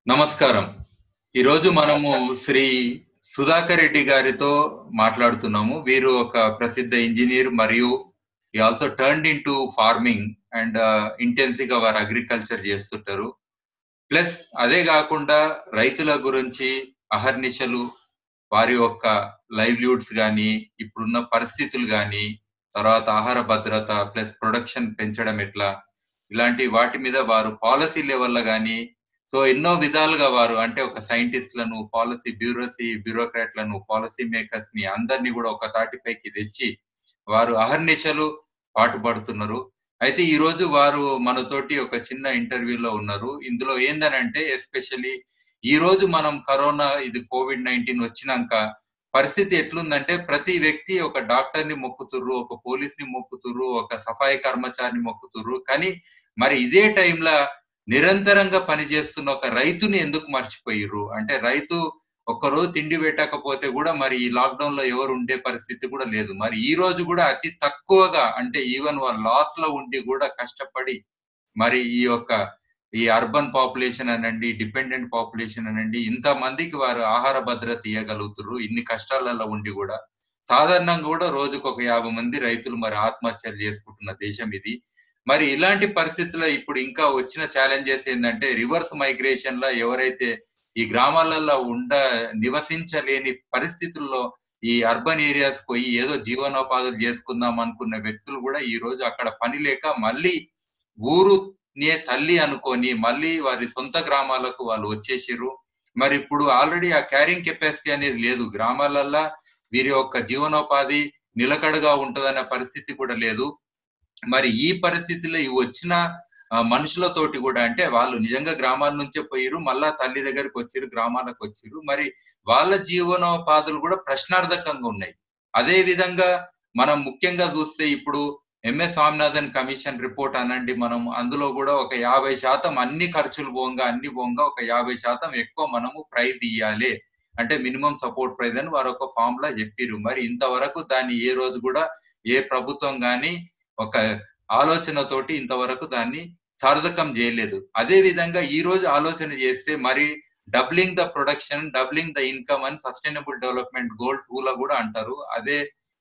నమస్కారం ఈరోజు మనము శ్రీ సుధాకర్ రెడ్డి గారితో మాట్లాడుతున్నాము వీరు ఒక ప్రసిద్ధ ఇంజనీర్ మరియు ఈ also turned in to farming and intensive గా వారు అగ్రికల్చర్ చేస్తుంటారు ప్లస్ అదే కాకుండా రైతుల గురించి అహర్నిశలు వారి యొక్క లైవ్లీవుడ్స్ కానీ ఇప్పుడున్న పరిస్థితులు కానీ తర్వాత ఆహార భద్రత ప్లస్ ప్రొడక్షన్ పెంచడం ఎట్లా ఇలాంటి వాటి మీద వారు పాలసీ లెవెల్లో కానీ సో ఎన్నో విధాలుగా వారు అంటే ఒక సైంటిస్టులను పాలసీ బ్యూరోసీ బ్యూరోక్రాట్లను పాలసీ మేకర్స్ ని అందరినీ కూడా ఒక తాటిపైకి తెచ్చి వారు అహర్నిశలు పాటుపడుతున్నారు అయితే ఈ రోజు వారు మనతోటి ఒక చిన్న ఇంటర్వ్యూలో ఉన్నారు ఇందులో ఏందనంటే ఎస్పెషల్లీ ఈ రోజు మనం కరోనా ఇది కోవిడ్ నైన్టీన్ వచ్చినాక పరిస్థితి ఎట్లుందంటే ప్రతి వ్యక్తి ఒక డాక్టర్ ని మొక్కుతుర్రు ఒక పోలీస్ ని మొక్కుతుర్రు ఒక సఫాయి కర్మచారిని మొక్కుతుర్రు కానీ మరి ఇదే టైంలో నిరంతరంగా పనిచేస్తున్న ఒక రైతుని ఎందుకు మర్చిపోయిర్రు అంటే రైతు ఒక్కరోజు తిండి పెట్టకపోతే కూడా మరి ఈ లాక్డౌన్ లో ఎవరు ఉండే పరిస్థితి కూడా లేదు మరి ఈ రోజు కూడా అతి తక్కువగా అంటే ఈవెన్ వాళ్ళ లాస్ లో ఉండి కూడా కష్టపడి మరి ఈ యొక్క ఈ అర్బన్ పాపులేషన్ అనండి డిపెండెంట్ పాపులేషన్ అనండి ఇంత మందికి వారు ఆహార భద్రత ఇవ్వగలుగుతారు ఇన్ని కష్టాలలో ఉండి కూడా సాధారణంగా కూడా రోజుకు ఒక యాభై మంది రైతులు మరి ఆత్మహత్యలు చేసుకుంటున్న దేశం ఇది మరి ఇలాంటి పరిస్థితుల్లో ఇప్పుడు ఇంకా వచ్చిన ఛాలెంజెస్ ఏంటంటే రివర్స్ మైగ్రేషన్ లో ఎవరైతే ఈ గ్రామాలలో ఉండ నివసించలేని పరిస్థితుల్లో ఈ అర్బన్ ఏరియాస్ పోయి ఏదో జీవనోపాధులు చేసుకుందాం అనుకున్న వ్యక్తులు కూడా ఈ రోజు అక్కడ పని లేక మళ్ళీ ఊరు నే తల్లి అనుకొని మళ్ళీ వారి సొంత గ్రామాలకు వాళ్ళు వచ్చేసారు మరి ఇప్పుడు ఆల్రెడీ ఆ క్యారింగ్ కెపాసిటీ అనేది లేదు గ్రామాలల్లో వీరి యొక్క జీవనోపాధి నిలకడగా ఉంటదన్న పరిస్థితి కూడా లేదు మరి ఈ పరిస్థితిలో ఈ వచ్చిన మనుషులతోటి కూడా అంటే వాళ్ళు నిజంగా గ్రామాల నుంచే పోయిరు మళ్ళా తల్లి దగ్గరికి వచ్చిరు గ్రామాలకు వచ్చిరు మరి వాళ్ళ జీవనోపాధులు కూడా ప్రశ్నార్థకంగా ఉన్నాయి అదే విధంగా మనం ముఖ్యంగా చూస్తే ఇప్పుడు ఎంఎస్ స్వామినాథన్ కమిషన్ రిపోర్ట్ అనండి మనం అందులో కూడా ఒక యాభై శాతం అన్ని ఖర్చులు పోంగా అన్ని పోంగా ఒక యాభై శాతం ఎక్కువ మనము ప్రైజ్ ఇవ్వాలి అంటే మినిమం సపోర్ట్ ప్రైజ్ అని వారు ఒక ఫామ్ లా చెప్పిరు మరి ఇంతవరకు దాన్ని ఏ రోజు కూడా ఏ ప్రభుత్వం గాని ఒక ఆలోచనతోటి ఇంతవరకు దాన్ని సార్థకం చేయలేదు అదే విధంగా ఈ రోజు ఆలోచన చేస్తే మరి doubling the production doubling the income అని సస్టైనబుల్ డెవలప్మెంట్ గోల్ టూ లో కూడా అంటారు అదే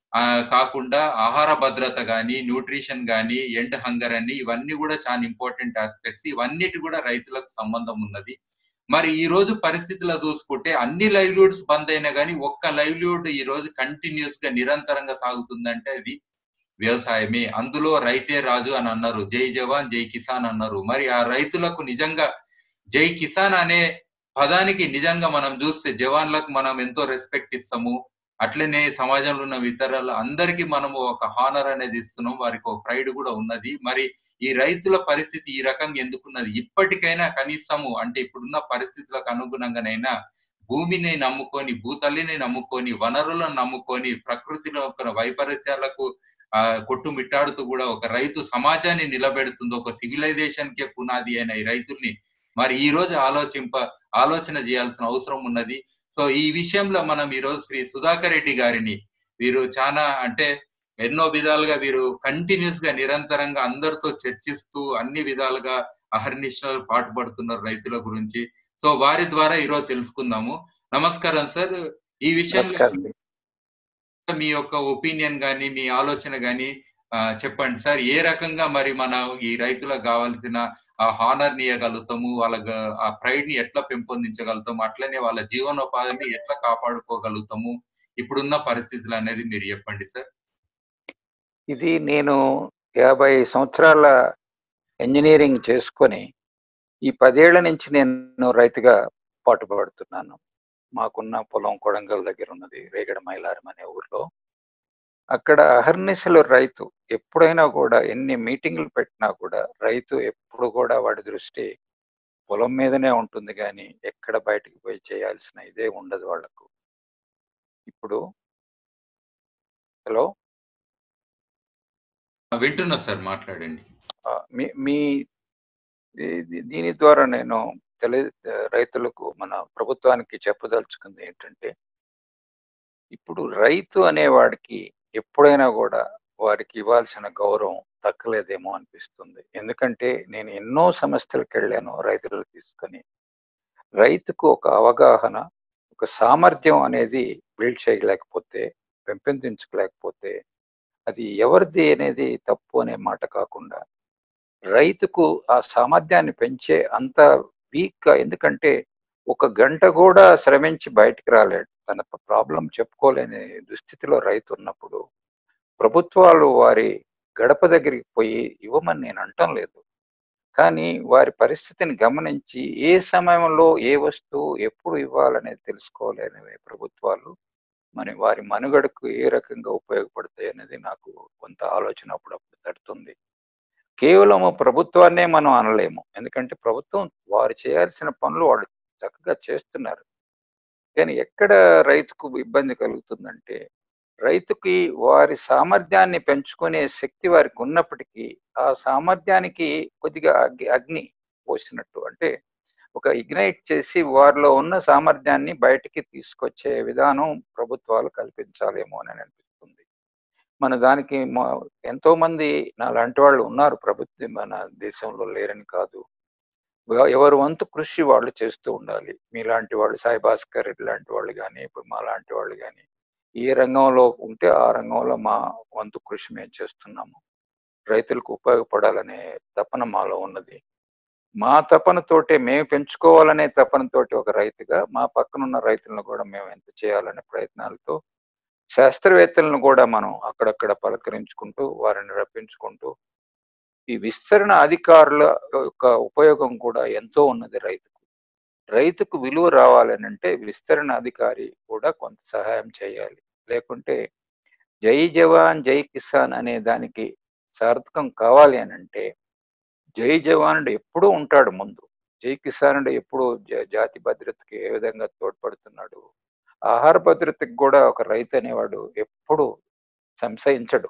కాకుండా ఆహార భద్రత కానీ న్యూట్రిషన్ కానీ ఎండ్ హంగర్ అని ఇవన్నీ కూడా చాలా ఇంపార్టెంట్ ఆస్పెక్ట్స్ ఇవన్నిటి కూడా రైతులకు సంబంధం ఉన్నది మరి ఈ రోజు పరిస్థితుల్లో చూసుకుంటే అన్ని లైవ్లీవుడ్స్ బంద్ అయినా కానీ ఒక్క లైవ్లీవుడ్ ఈ రోజు కంటిన్యూస్ గా నిరంతరంగా సాగుతుందంటే అది వ్యవసాయమే అందులో రైతే రాజు అని అన్నారు జై జవాన్ జై కిసాన్ అన్నారు మరి ఆ రైతులకు నిజంగా జై కిసాన్ అనే పదానికి నిజంగా మనం చూస్తే జవాన్లకు మనం ఎంతో రెస్పెక్ట్ ఇస్తాము అట్లనే సమాజంలో ఉన్న ఇతరుల అందరికీ మనము ఒక హానర్ అనేది ఇస్తున్నాం వారికి ఒక ప్రైడ్ కూడా ఉన్నది మరి ఈ రైతుల పరిస్థితి ఈ రకంగా ఎందుకున్నది ఇప్పటికైనా కనీసము అంటే ఇప్పుడున్న పరిస్థితులకు అనుగుణంగానైనా భూమిని నమ్ముకొని భూతల్లిని నమ్ముకొని వనరులను నమ్ముకొని ప్రకృతిలో వైపరీత్యాలకు ఆ కొట్టుమిట్టాడుతూ కూడా ఒక రైతు సమాజాన్ని నిలబెడుతుంది ఒక సివిలైజేషన్ కే పునాది అయిన ఈ రైతుల్ని మరి ఈ రోజు ఆలోచింప ఆలోచన చేయాల్సిన అవసరం ఉన్నది సో ఈ విషయంలో మనం ఈ రోజు శ్రీ సుధాకర్ రెడ్డి గారిని వీరు చాలా అంటే ఎన్నో విధాలుగా వీరు కంటిన్యూస్ గా నిరంతరంగా అందరితో చర్చిస్తూ అన్ని విధాలుగా అహర్నిశలు పాటుపడుతున్నారు రైతుల గురించి సో వారి ద్వారా ఈరోజు తెలుసుకుందాము నమస్కారం సార్ ఈ విషయంలో మీ యొక్క ఒపీనియన్ కానీ మీ ఆలోచన కానీ చెప్పండి సార్ ఏ రకంగా మరి మన ఈ రైతులకు కావాల్సిన ఆ హానర్ ని ఇవ్వగలుగుతాము వాళ్ళ ఆ ప్రైడ్ ని ఎట్లా పెంపొందించగలుగుతాము అట్లనే వాళ్ళ జీవనోపాధిని ఎట్లా కాపాడుకోగలుగుతాము ఇప్పుడున్న పరిస్థితులు అనేది మీరు చెప్పండి సార్ ఇది నేను యాభై సంవత్సరాల ఇంజనీరింగ్ చేసుకొని ఈ పదేళ్ల నుంచి నేను రైతుగా పాటుపడుతున్నాను మాకున్న పొలం కొడంగల్ దగ్గర ఉన్నది రేగడ మైలారం అనే ఊర్లో అక్కడ అహర్నిశలు రైతు ఎప్పుడైనా కూడా ఎన్ని మీటింగ్లు పెట్టినా కూడా రైతు ఎప్పుడు కూడా వాడి దృష్టి పొలం మీదనే ఉంటుంది కానీ ఎక్కడ బయటికి పోయి చేయాల్సిన ఇదే ఉండదు వాళ్లకు ఇప్పుడు హలో వింటున్నా సార్ మాట్లాడండి మీ మీ దీని ద్వారా నేను తెలి రైతులకు మన ప్రభుత్వానికి చెప్పదలుచుకుంది ఏంటంటే ఇప్పుడు రైతు అనేవాడికి ఎప్పుడైనా కూడా వారికి ఇవ్వాల్సిన గౌరవం దక్కలేదేమో అనిపిస్తుంది ఎందుకంటే నేను ఎన్నో సమస్యలకు వెళ్ళాను రైతులు తీసుకొని రైతుకు ఒక అవగాహన ఒక సామర్థ్యం అనేది బిల్డ్ చేయలేకపోతే పెంపొందించలేకపోతే అది ఎవరిది అనేది తప్పు అనే మాట కాకుండా రైతుకు ఆ సామర్థ్యాన్ని పెంచే అంత వీక్ ఎందుకంటే ఒక గంట కూడా శ్రమించి బయటికి రాలేడు తన ప్రాబ్లం చెప్పుకోలేని దుస్థితిలో రైతు ఉన్నప్పుడు ప్రభుత్వాలు వారి గడప దగ్గరికి పోయి ఇవ్వమని నేను అంటం లేదు కానీ వారి పరిస్థితిని గమనించి ఏ సమయంలో ఏ వస్తువు ఎప్పుడు ఇవ్వాలనేది తెలుసుకోలేనివి ప్రభుత్వాలు మరి వారి మనుగడకు ఏ రకంగా ఉపయోగపడతాయి అనేది నాకు కొంత ఆలోచన అప్పుడప్పుడు తడుతుంది కేవలము ప్రభుత్వాన్నే మనం అనలేము ఎందుకంటే ప్రభుత్వం వారు చేయాల్సిన పనులు వాళ్ళు చక్కగా చేస్తున్నారు కానీ ఎక్కడ రైతుకు ఇబ్బంది కలుగుతుందంటే రైతుకి వారి సామర్థ్యాన్ని పెంచుకునే శక్తి వారికి ఉన్నప్పటికీ ఆ సామర్థ్యానికి కొద్దిగా అగ్ని అగ్ని పోసినట్టు అంటే ఒక ఇగ్నైట్ చేసి వారిలో ఉన్న సామర్థ్యాన్ని బయటికి తీసుకొచ్చే విధానం ప్రభుత్వాలు కల్పించాలేమో అని అనిపిస్తుంది మన దానికి ఎంతో మంది నా లాంటి వాళ్ళు ఉన్నారు ప్రభుత్వం మన దేశంలో లేరని కాదు ఎవరు వంతు కృషి వాళ్ళు చేస్తూ ఉండాలి మీలాంటి వాళ్ళు సాయి భాస్కర్ రెడ్డి లాంటి వాళ్ళు కానీ ఇప్పుడు మా లాంటి వాళ్ళు కానీ ఏ రంగంలో ఉంటే ఆ రంగంలో మా వంతు కృషి మేము చేస్తున్నాము రైతులకు ఉపయోగపడాలనే తపన మాలో ఉన్నది మా తపనతోటే మేము పెంచుకోవాలనే తపనతోటి ఒక రైతుగా మా పక్కనున్న రైతులను కూడా మేము ఎంత చేయాలనే ప్రయత్నాలతో శాస్త్రవేత్తలను కూడా మనం అక్కడక్కడ పలకరించుకుంటూ వారిని రప్పించుకుంటూ ఈ విస్తరణ అధికారుల యొక్క ఉపయోగం కూడా ఎంతో ఉన్నది రైతుకు రైతుకు విలువ రావాలని అంటే విస్తరణ అధికారి కూడా కొంత సహాయం చేయాలి లేకుంటే జై జవాన్ జై కిసాన్ అనే దానికి సార్థకం కావాలి అని అంటే జై జవానుడు ఎప్పుడూ ఉంటాడు ముందు జై కిసానుడు ఎప్పుడు జాతి భద్రతకి ఏ విధంగా తోడ్పడుతున్నాడు ఆహార భద్రతకి కూడా ఒక రైతు అనేవాడు ఎప్పుడు సంశయించడు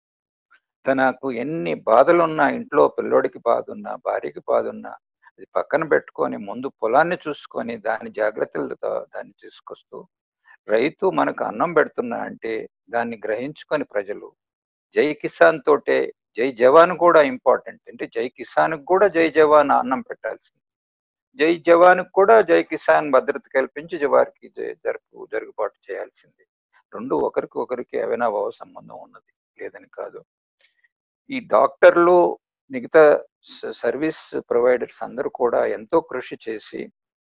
తనకు ఎన్ని బాధలున్నా ఇంట్లో పిల్లోడికి బాధ ఉన్నా భార్యకి బాధ ఉన్నా అది పక్కన పెట్టుకొని ముందు పొలాన్ని చూసుకొని దాని జాగ్రత్తలతో దాన్ని తీసుకొస్తూ రైతు మనకు అన్నం పెడుతున్నా అంటే దాన్ని గ్రహించుకొని ప్రజలు జై కిసాన్ తోటే జై జవాన్ కూడా ఇంపార్టెంట్ అంటే జై కిసాన్ కూడా జై జవాన్ అన్నం పెట్టాల్సింది జై జవాన్ కూడా జై కిసాన్ భద్రత కల్పించి వారికి జరుపు జరుగుబాటు చేయాల్సింది రెండు ఒకరికి ఒకరికి అవినాభావ సంబంధం ఉన్నది లేదని కాదు ఈ డాక్టర్లు మిగతా సర్వీస్ ప్రొవైడర్స్ అందరూ కూడా ఎంతో కృషి చేసి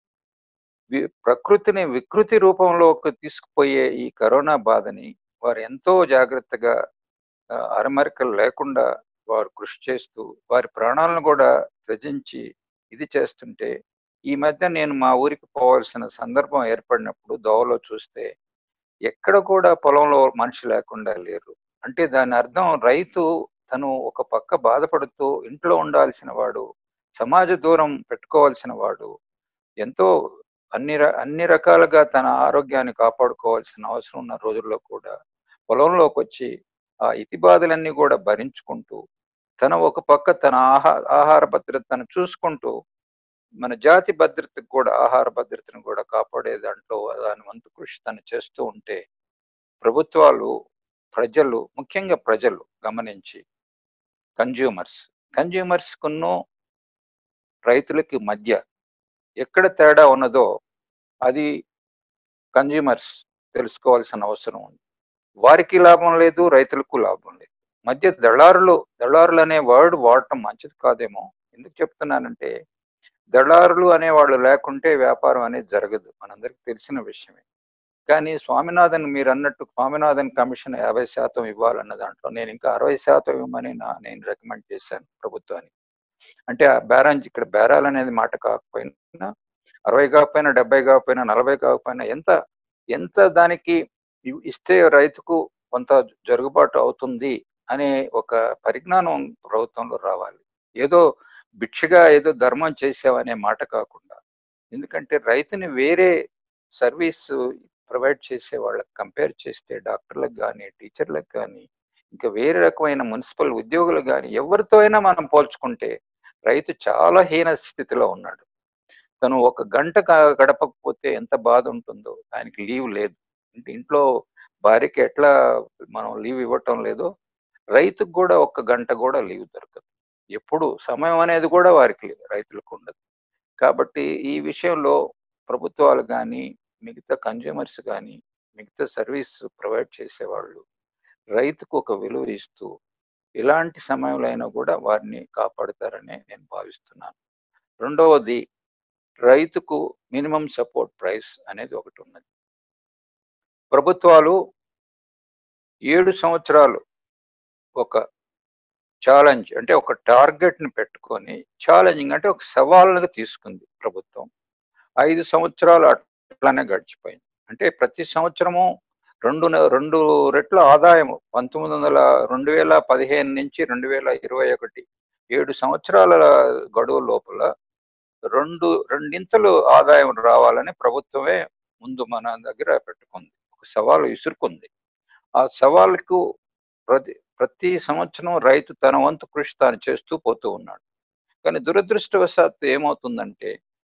ప్రకృతిని వికృతి రూపంలోకి తీసుకుపోయే ఈ కరోనా బాధని వారు ఎంతో జాగ్రత్తగా అరమరికలు లేకుండా వారు కృషి చేస్తూ వారి ప్రాణాలను కూడా త్యజించి ఇది చేస్తుంటే ఈ మధ్య నేను మా ఊరికి పోవాల్సిన సందర్భం ఏర్పడినప్పుడు దోవలో చూస్తే ఎక్కడ కూడా పొలంలో మనిషి లేకుండా లేరు అంటే దాని అర్థం రైతు తను ఒక పక్క బాధపడుతూ ఇంట్లో ఉండాల్సిన వాడు సమాజ దూరం పెట్టుకోవాల్సిన వాడు ఎంతో అన్ని అన్ని రకాలుగా తన ఆరోగ్యాన్ని కాపాడుకోవాల్సిన అవసరం ఉన్న రోజుల్లో కూడా పొలంలోకి వచ్చి ఆ ఇతి బాధలన్నీ కూడా భరించుకుంటూ తన ఒక పక్క తన ఆహా ఆహార భద్రతను చూసుకుంటూ మన జాతి భద్రతకు కూడా ఆహార భద్రతను కూడా కాపాడే దాంట్లో దాని వంతు కృషి తను చేస్తూ ఉంటే ప్రభుత్వాలు ప్రజలు ముఖ్యంగా ప్రజలు గమనించి కన్జ్యూమర్స్ కన్జ్యూమర్స్ కును రైతులకి మధ్య ఎక్కడ తేడా ఉన్నదో అది కన్జ్యూమర్స్ తెలుసుకోవాల్సిన అవసరం ఉంది వారికి లాభం లేదు రైతులకు లాభం లేదు మధ్య దళారులు దళారులు అనే వర్డ్ వాడటం మంచిది కాదేమో ఎందుకు చెప్తున్నానంటే దళారులు అనేవాళ్ళు లేకుంటే వ్యాపారం అనేది జరగదు మనందరికి తెలిసిన విషయమే కానీ స్వామినాథన్ మీరు అన్నట్టు స్వామినాథన్ కమిషన్ యాభై శాతం ఇవ్వాలన్న దాంట్లో నేను ఇంకా అరవై శాతం ఇవ్వమని నా నేను రికమెండ్ చేశాను ప్రభుత్వానికి అంటే ఆ బేరాంజ్ ఇక్కడ బేరాలు అనేది మాట కాకపోయినా అరవై కాకపోయినా డెబ్బై కాకపోయినా నలభై కాకపోయినా ఎంత ఎంత దానికి ఇస్తే రైతుకు కొంత జరుగుబాటు అవుతుంది అనే ఒక పరిజ్ఞానం ప్రభుత్వంలో రావాలి ఏదో భిక్షగా ఏదో ధర్మం చేసావనే మాట కాకుండా ఎందుకంటే రైతుని వేరే సర్వీస్ ప్రొవైడ్ చేసే వాళ్ళకి కంపేర్ చేస్తే డాక్టర్లకు కానీ టీచర్లకు కానీ ఇంకా వేరే రకమైన మున్సిపల్ ఉద్యోగులు కానీ ఎవరితో అయినా మనం పోల్చుకుంటే రైతు చాలా హీన స్థితిలో ఉన్నాడు తను ఒక గంట గడపకపోతే ఎంత బాధ ఉంటుందో ఆయనకి లీవ్ లేదు ఇంట్లో భార్యకి ఎట్లా మనం లీవ్ ఇవ్వటం లేదో రైతుకు కూడా ఒక్క గంట కూడా లీవ్ దొరకదు ఎప్పుడు సమయం అనేది కూడా వారికి లేదు రైతులకు ఉండదు కాబట్టి ఈ విషయంలో ప్రభుత్వాలు కానీ మిగతా కన్జ్యూమర్స్ కానీ మిగతా సర్వీస్ ప్రొవైడ్ చేసేవాళ్ళు రైతుకు ఒక విలువ ఇస్తూ ఇలాంటి సమయంలో అయినా కూడా వారిని కాపాడుతారని నేను భావిస్తున్నాను రెండవది రైతుకు మినిమం సపోర్ట్ ప్రైస్ అనేది ఒకటి ఉన్నది ప్రభుత్వాలు ఏడు సంవత్సరాలు ఒక ఛాలెంజ్ అంటే ఒక టార్గెట్ ని పెట్టుకొని ఛాలెంజింగ్ అంటే ఒక సవాళ్ళగా తీసుకుంది ప్రభుత్వం ఐదు సంవత్సరాలు అట్లానే గడిచిపోయింది అంటే ప్రతి సంవత్సరము రెండు న- రెండు రెట్ల ఆదాయం పంతొమ్మిది వందల రెండు వేల పదిహేను నుంచి రెండు వేల ఇరవై ఒకటి ఏడు సంవత్సరాల గడువు లోపల రెండు రెండింతలు ఆదాయం రావాలని ప్రభుత్వమే ముందు మన దగ్గర పెట్టుకుంది ఒక సవాలు విసురుకుంది ఆ సవాలుకు ప్రతి ప్రతి సంవత్సరం రైతు తన వంతు కృషి తాను చేస్తూ పోతూ ఉన్నాడు కానీ దురదృష్టవశాత్తు ఏమవుతుందంటే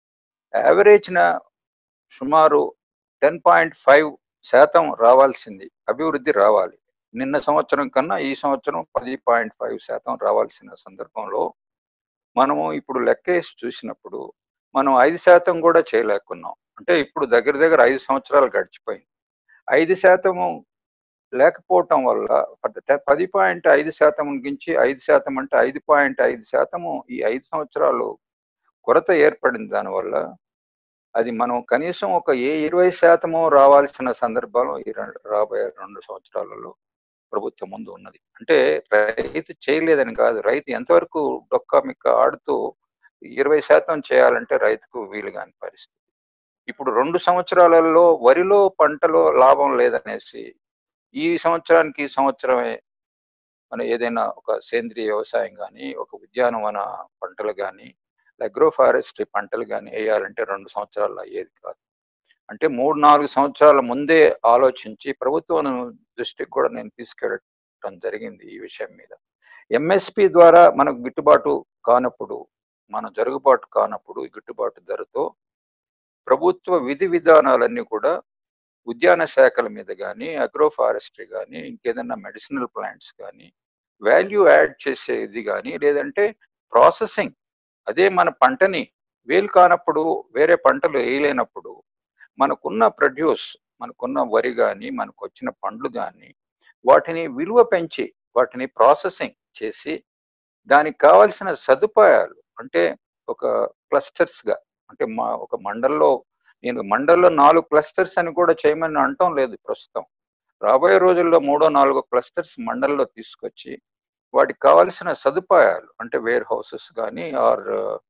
యావరేజ్న సుమారు టెన్ పాయింట్ ఫైవ్ శాతం రావాల్సింది అభివృద్ధి రావాలి నిన్న సంవత్సరం కన్నా ఈ సంవత్సరం పది పాయింట్ ఫైవ్ శాతం రావాల్సిన సందర్భంలో మనము ఇప్పుడు లెక్కేసి చూసినప్పుడు మనం ఐదు శాతం కూడా చేయలేకున్నాం అంటే ఇప్పుడు దగ్గర దగ్గర ఐదు సంవత్సరాలు గడిచిపోయింది ఐదు శాతము లేకపోవటం వల్ల పద- పది పాయింట్ ఐదు శాతం నుంచి ఐదు శాతం అంటే ఐదు పాయింట్ ఐదు శాతము ఈ ఐదు సంవత్సరాలు కొరత ఏర్పడింది దానివల్ల అది మనం కనీసం ఒక ఏ ఇరవై శాతము రావాల్సిన సందర్భాలు ఈ రెండు రాబోయే రెండు సంవత్సరాలలో ప్రభుత్వం ముందు ఉన్నది అంటే రైతు చేయలేదని కాదు రైతు ఎంతవరకు డొక్కా మిక్క ఆడుతూ ఇరవై శాతం చేయాలంటే రైతుకు వీలు కాని పరిస్థితి ఇప్పుడు రెండు సంవత్సరాలలో వరిలో పంటలో లాభం లేదనేసి ఈ సంవత్సరానికి ఈ సంవత్సరమే మన ఏదైనా ఒక సేంద్రియ వ్యవసాయం కానీ ఒక ఉద్యానవన పంటలు కానీ అగ్రో ఫారెస్ట్రీ పంటలు కానీ వేయాలంటే రెండు సంవత్సరాల్లో అయ్యేది కాదు అంటే మూడు నాలుగు సంవత్సరాల ముందే ఆలోచించి ప్రభుత్వం దృష్టికి కూడా నేను తీసుకెళ్ళటం జరిగింది ఈ విషయం మీద ఎంఎస్పి ద్వారా మనకు గిట్టుబాటు కానప్పుడు మన జరుగుబాటు కానప్పుడు ఈ గిట్టుబాటు ధరతో ప్రభుత్వ విధి విధానాలన్నీ కూడా ఉద్యాన శాఖల మీద కానీ అగ్రో ఫారెస్ట్రీ కానీ ఇంకేదన్నా మెడిసినల్ ప్లాంట్స్ కానీ వాల్యూ యాడ్ చేసే ఇది కానీ లేదంటే ప్రాసెసింగ్ అదే మన పంటని వేలు కానప్పుడు వేరే పంటలు వేయలేనప్పుడు మనకున్న ప్రొడ్యూస్ మనకున్న వరి కానీ మనకు వచ్చిన పండ్లు కానీ వాటిని విలువ పెంచి వాటిని ప్రాసెసింగ్ చేసి దానికి కావలసిన సదుపాయాలు అంటే ఒక క్లస్టర్స్ గా అంటే మా ఒక మండల్లో నేను మండల్లో నాలుగు క్లస్టర్స్ అని కూడా చేయమని అంటం లేదు ప్రస్తుతం రాబోయే రోజుల్లో మూడో నాలుగో క్లస్టర్స్ మండల్లో తీసుకొచ్చి వాటికి కావాల్సిన సదుపాయాలు అంటే వేర్ హౌసెస్ కానీ ఆర్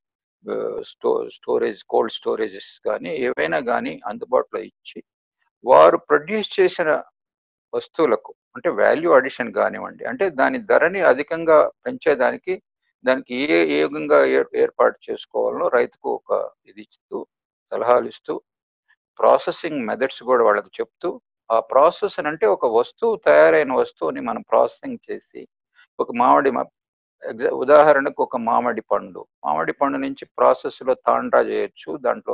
స్టో స్టోరేజ్ కోల్డ్ స్టోరేజెస్ కానీ ఏవైనా కానీ అందుబాటులో ఇచ్చి వారు ప్రొడ్యూస్ చేసిన వస్తువులకు అంటే వాల్యూ అడిషన్ కానివ్వండి అంటే దాని ధరని అధికంగా పెంచేదానికి దానికి ఏ ఏ విధంగా ఏ- ఏర్పాటు చేసుకోవాలో రైతుకు ఒక ఇది ఇస్తూ సలహాలు ఇస్తూ ప్రాసెసింగ్ మెథడ్స్ కూడా వాళ్ళకి చెప్తూ ఆ ప్రాసెస్ అంటే ఒక వస్తువు తయారైన వస్తువుని మనం ప్రాసెసింగ్ చేసి ఒక మామిడి మ- ఎగ్జా ఉదాహరణకు ఒక మామిడి పండు మామిడి పండు నుంచి ప్రాసెస్ లో తాండ్రా చేయొచ్చు దాంట్లో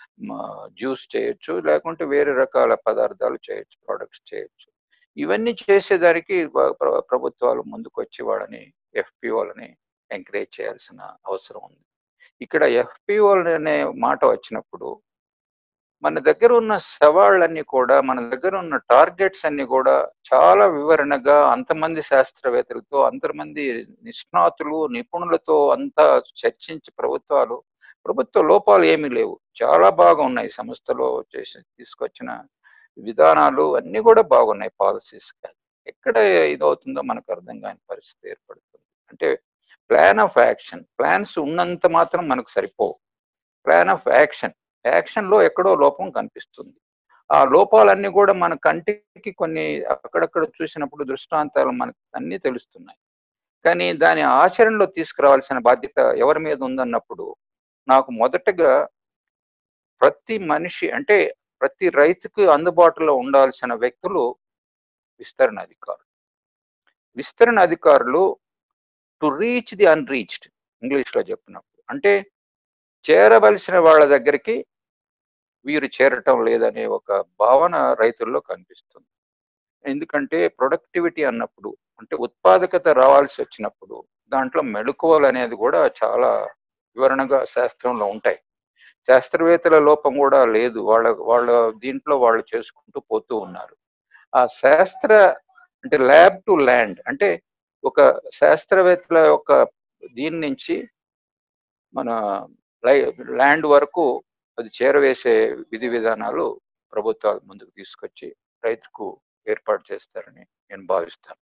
జ్యూస్ చేయొచ్చు లేకుంటే వేరే రకాల పదార్థాలు చేయొచ్చు ప్రొడక్ట్స్ చేయొచ్చు ఇవన్నీ చేసేదానికి వా- ప్ర- ప్రభుత్వాలు ముందుకు వచ్చి వాళ్ళని ఎఫ్పిఓలని ఎంకరేజ్ చేయాల్సిన అవసరం ఉంది ఇక్కడ ఎఫ్పిఓ అనే మాట వచ్చినప్పుడు మన దగ్గర ఉన్న సవాళ్ళన్నీ కూడా మన దగ్గర ఉన్న టార్గెట్స్ అన్ని కూడా చాలా వివరణగా అంతమంది శాస్త్రవేత్తలతో అంతమంది నిష్ణాతులు నిపుణులతో అంతా చర్చించి ప్రభుత్వాలు ప్రభుత్వ లోపాలు ఏమీ లేవు చాలా బాగా ఉన్నాయి సంస్థలో చేసి తీసుకొచ్చిన విధానాలు అన్ని కూడా బాగున్నాయి పాలసీస్ ఎక్కడ ఇదవుతుందో మనకు అర్థం కాని పరిస్థితి ఏర్పడుతుంది అంటే ప్లాన్ ఆఫ్ యాక్షన్ ప్లాన్స్ ఉన్నంత మాత్రం మనకు సరిపోవు ప్లాన్ ఆఫ్ యాక్షన్ యాక్షన్ లో ఎక్కడో లోపం కనిపిస్తుంది ఆ లోపాలన్నీ కూడా మన కంటికి కొన్ని అక్కడక్కడ చూసినప్పుడు దృష్టాంతాలు మనకు అన్నీ తెలుస్తున్నాయి కానీ దాని ఆచరణలో తీసుకురావాల్సిన బాధ్యత ఎవరి మీద ఉందన్నప్పుడు నాకు మొదటగా ప్రతి మనిషి అంటే ప్రతి రైతుకు అందుబాటులో ఉండాల్సిన వ్యక్తులు విస్తరణ అధికారులు విస్తరణ అధికారులు టు రీచ్ ది అన్రీచ్డ్ ఇంగ్లీష్లో చెప్పినప్పుడు అంటే చేరవలసిన వాళ్ళ దగ్గరికి వీరు చేరటం లేదనే ఒక భావన రైతుల్లో కనిపిస్తుంది ఎందుకంటే ప్రొడక్టివిటీ అన్నప్పుడు అంటే ఉత్పాదకత రావాల్సి వచ్చినప్పుడు దాంట్లో మెళుకువలు అనేది కూడా చాలా వివరణగా శాస్త్రంలో ఉంటాయి శాస్త్రవేత్తల లోపం కూడా లేదు వాళ్ళ వాళ్ళ దీంట్లో వాళ్ళు చేసుకుంటూ పోతూ ఉన్నారు ఆ శాస్త్ర అంటే ల్యాబ్ టు ల్యాండ్ అంటే ఒక శాస్త్రవేత్తల యొక్క దీని నుంచి మన ల్యాండ్ వరకు అది చేరవేసే విధి విధానాలు ప్రభుత్వాలు ముందుకు తీసుకొచ్చి రైతుకు ఏర్పాటు చేస్తారని నేను భావిస్తాను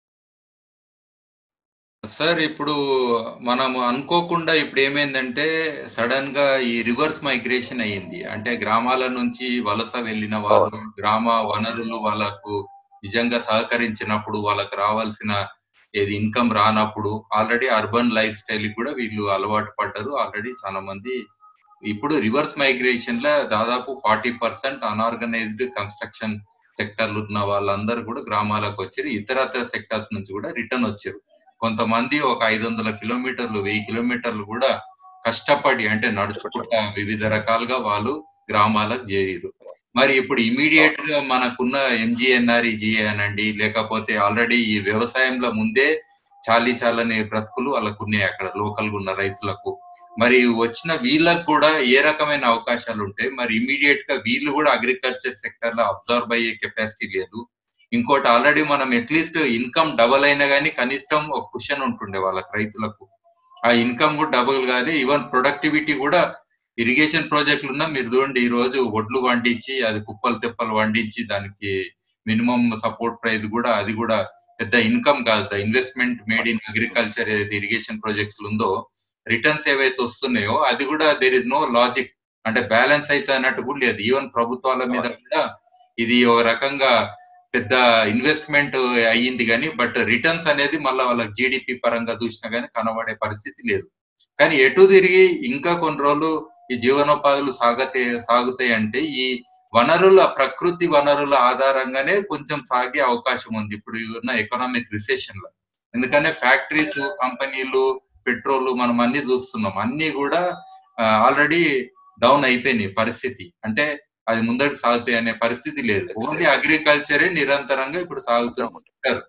సార్ ఇప్పుడు మనం అనుకోకుండా ఇప్పుడు ఏమైందంటే సడన్ గా ఈ రివర్స్ మైగ్రేషన్ అయ్యింది అంటే గ్రామాల నుంచి వలస వెళ్ళిన వాళ్ళు గ్రామ వనరులు వాళ్ళకు నిజంగా సహకరించినప్పుడు వాళ్ళకు రావాల్సిన ఏది ఇన్కమ్ రానప్పుడు ఆల్రెడీ అర్బన్ లైఫ్ స్టైల్ కూడా వీళ్ళు అలవాటు పడ్డారు ఆల్రెడీ చాలా మంది ఇప్పుడు రివర్స్ మైగ్రేషన్ లో దాదాపు ఫార్టీ పర్సెంట్ అన్ఆర్గనైజ్డ్ కన్స్ట్రక్షన్ సెక్టర్లు ఉన్న వాళ్ళందరూ కూడా గ్రామాలకు వచ్చారు ఇతరత్ర సెక్టర్స్ నుంచి కూడా రిటర్న్ వచ్చారు కొంతమంది ఒక ఐదు వందల కిలోమీటర్లు వెయ్యి కిలోమీటర్లు కూడా కష్టపడి అంటే నడుచుకుంటా వివిధ రకాలుగా వాళ్ళు గ్రామాలకు చేరారు మరి ఇప్పుడు ఇమీడియట్ గా మనకున్న ఎంజిఎన్ఆర్ఈజిఏ అనండి లేకపోతే ఆల్రెడీ ఈ వ్యవసాయంలో ముందే చాలీ చాలని బ్రతుకులు వాళ్ళకు ఉన్నాయి అక్కడ లోకల్ గా ఉన్న రైతులకు మరి వచ్చిన వీళ్ళకు కూడా ఏ రకమైన అవకాశాలు ఉంటాయి మరి ఇమీడియట్ గా వీళ్ళు కూడా అగ్రికల్చర్ సెక్టర్ లో అబ్జర్వ్ అయ్యే కెపాసిటీ లేదు ఇంకోటి ఆల్రెడీ మనం అట్లీస్ట్ ఇన్కమ్ డబల్ అయినా కానీ కనీసం ఒక క్వశ్చన్ ఉంటుండే వాళ్ళకి రైతులకు ఆ ఇన్కమ్ కూడా డబుల్ కానీ ఈవెన్ ప్రొడక్టివిటీ కూడా ఇరిగేషన్ ప్రాజెక్టులు ఉన్నా మీరు చూడండి ఈ రోజు ఒడ్లు వండించి అది కుప్పలు తెప్పలు వండించి దానికి మినిమం సపోర్ట్ ప్రైస్ కూడా అది కూడా పెద్ద ఇన్కమ్ కాదు ఇన్వెస్ట్మెంట్ మేడ్ ఇన్ అగ్రికల్చర్ ఏదైతే ఇరిగేషన్ ప్రాజెక్ట్స్ ఉందో రిటర్న్స్ ఏవైతే వస్తున్నాయో అది కూడా దేర్ ఇస్ నో లాజిక్ అంటే బ్యాలెన్స్ అయితే అన్నట్టు కూడా లేదు ఈవెన్ ప్రభుత్వాల మీద కూడా ఇది ఒక రకంగా పెద్ద ఇన్వెస్ట్మెంట్ అయ్యింది కానీ బట్ రిటర్న్స్ అనేది మళ్ళీ వాళ్ళకి జీడిపి పరంగా చూసినా కానీ కనబడే పరిస్థితి లేదు కానీ ఎటు తిరిగి ఇంకా కొన్ని రోజులు ఈ జీవనోపాధులు సాగతే సాగుతాయి అంటే ఈ వనరుల ప్రకృతి వనరుల ఆధారంగానే కొంచెం సాగే అవకాశం ఉంది ఇప్పుడు ఉన్న ఎకనామిక్ రిసెషన్ లో ఎందుకంటే ఫ్యాక్టరీస్ కంపెనీలు పెట్రోల్ మనం అన్ని చూస్తున్నాం అన్ని కూడా ఆల్రెడీ డౌన్ అయిపోయినాయి పరిస్థితి అంటే అది ముందరికి సాగుతాయి అనే పరిస్థితి లేదు ఓన్లీ అగ్రికల్చరే నిరంతరంగా ఇప్పుడు సాగుతుంటారు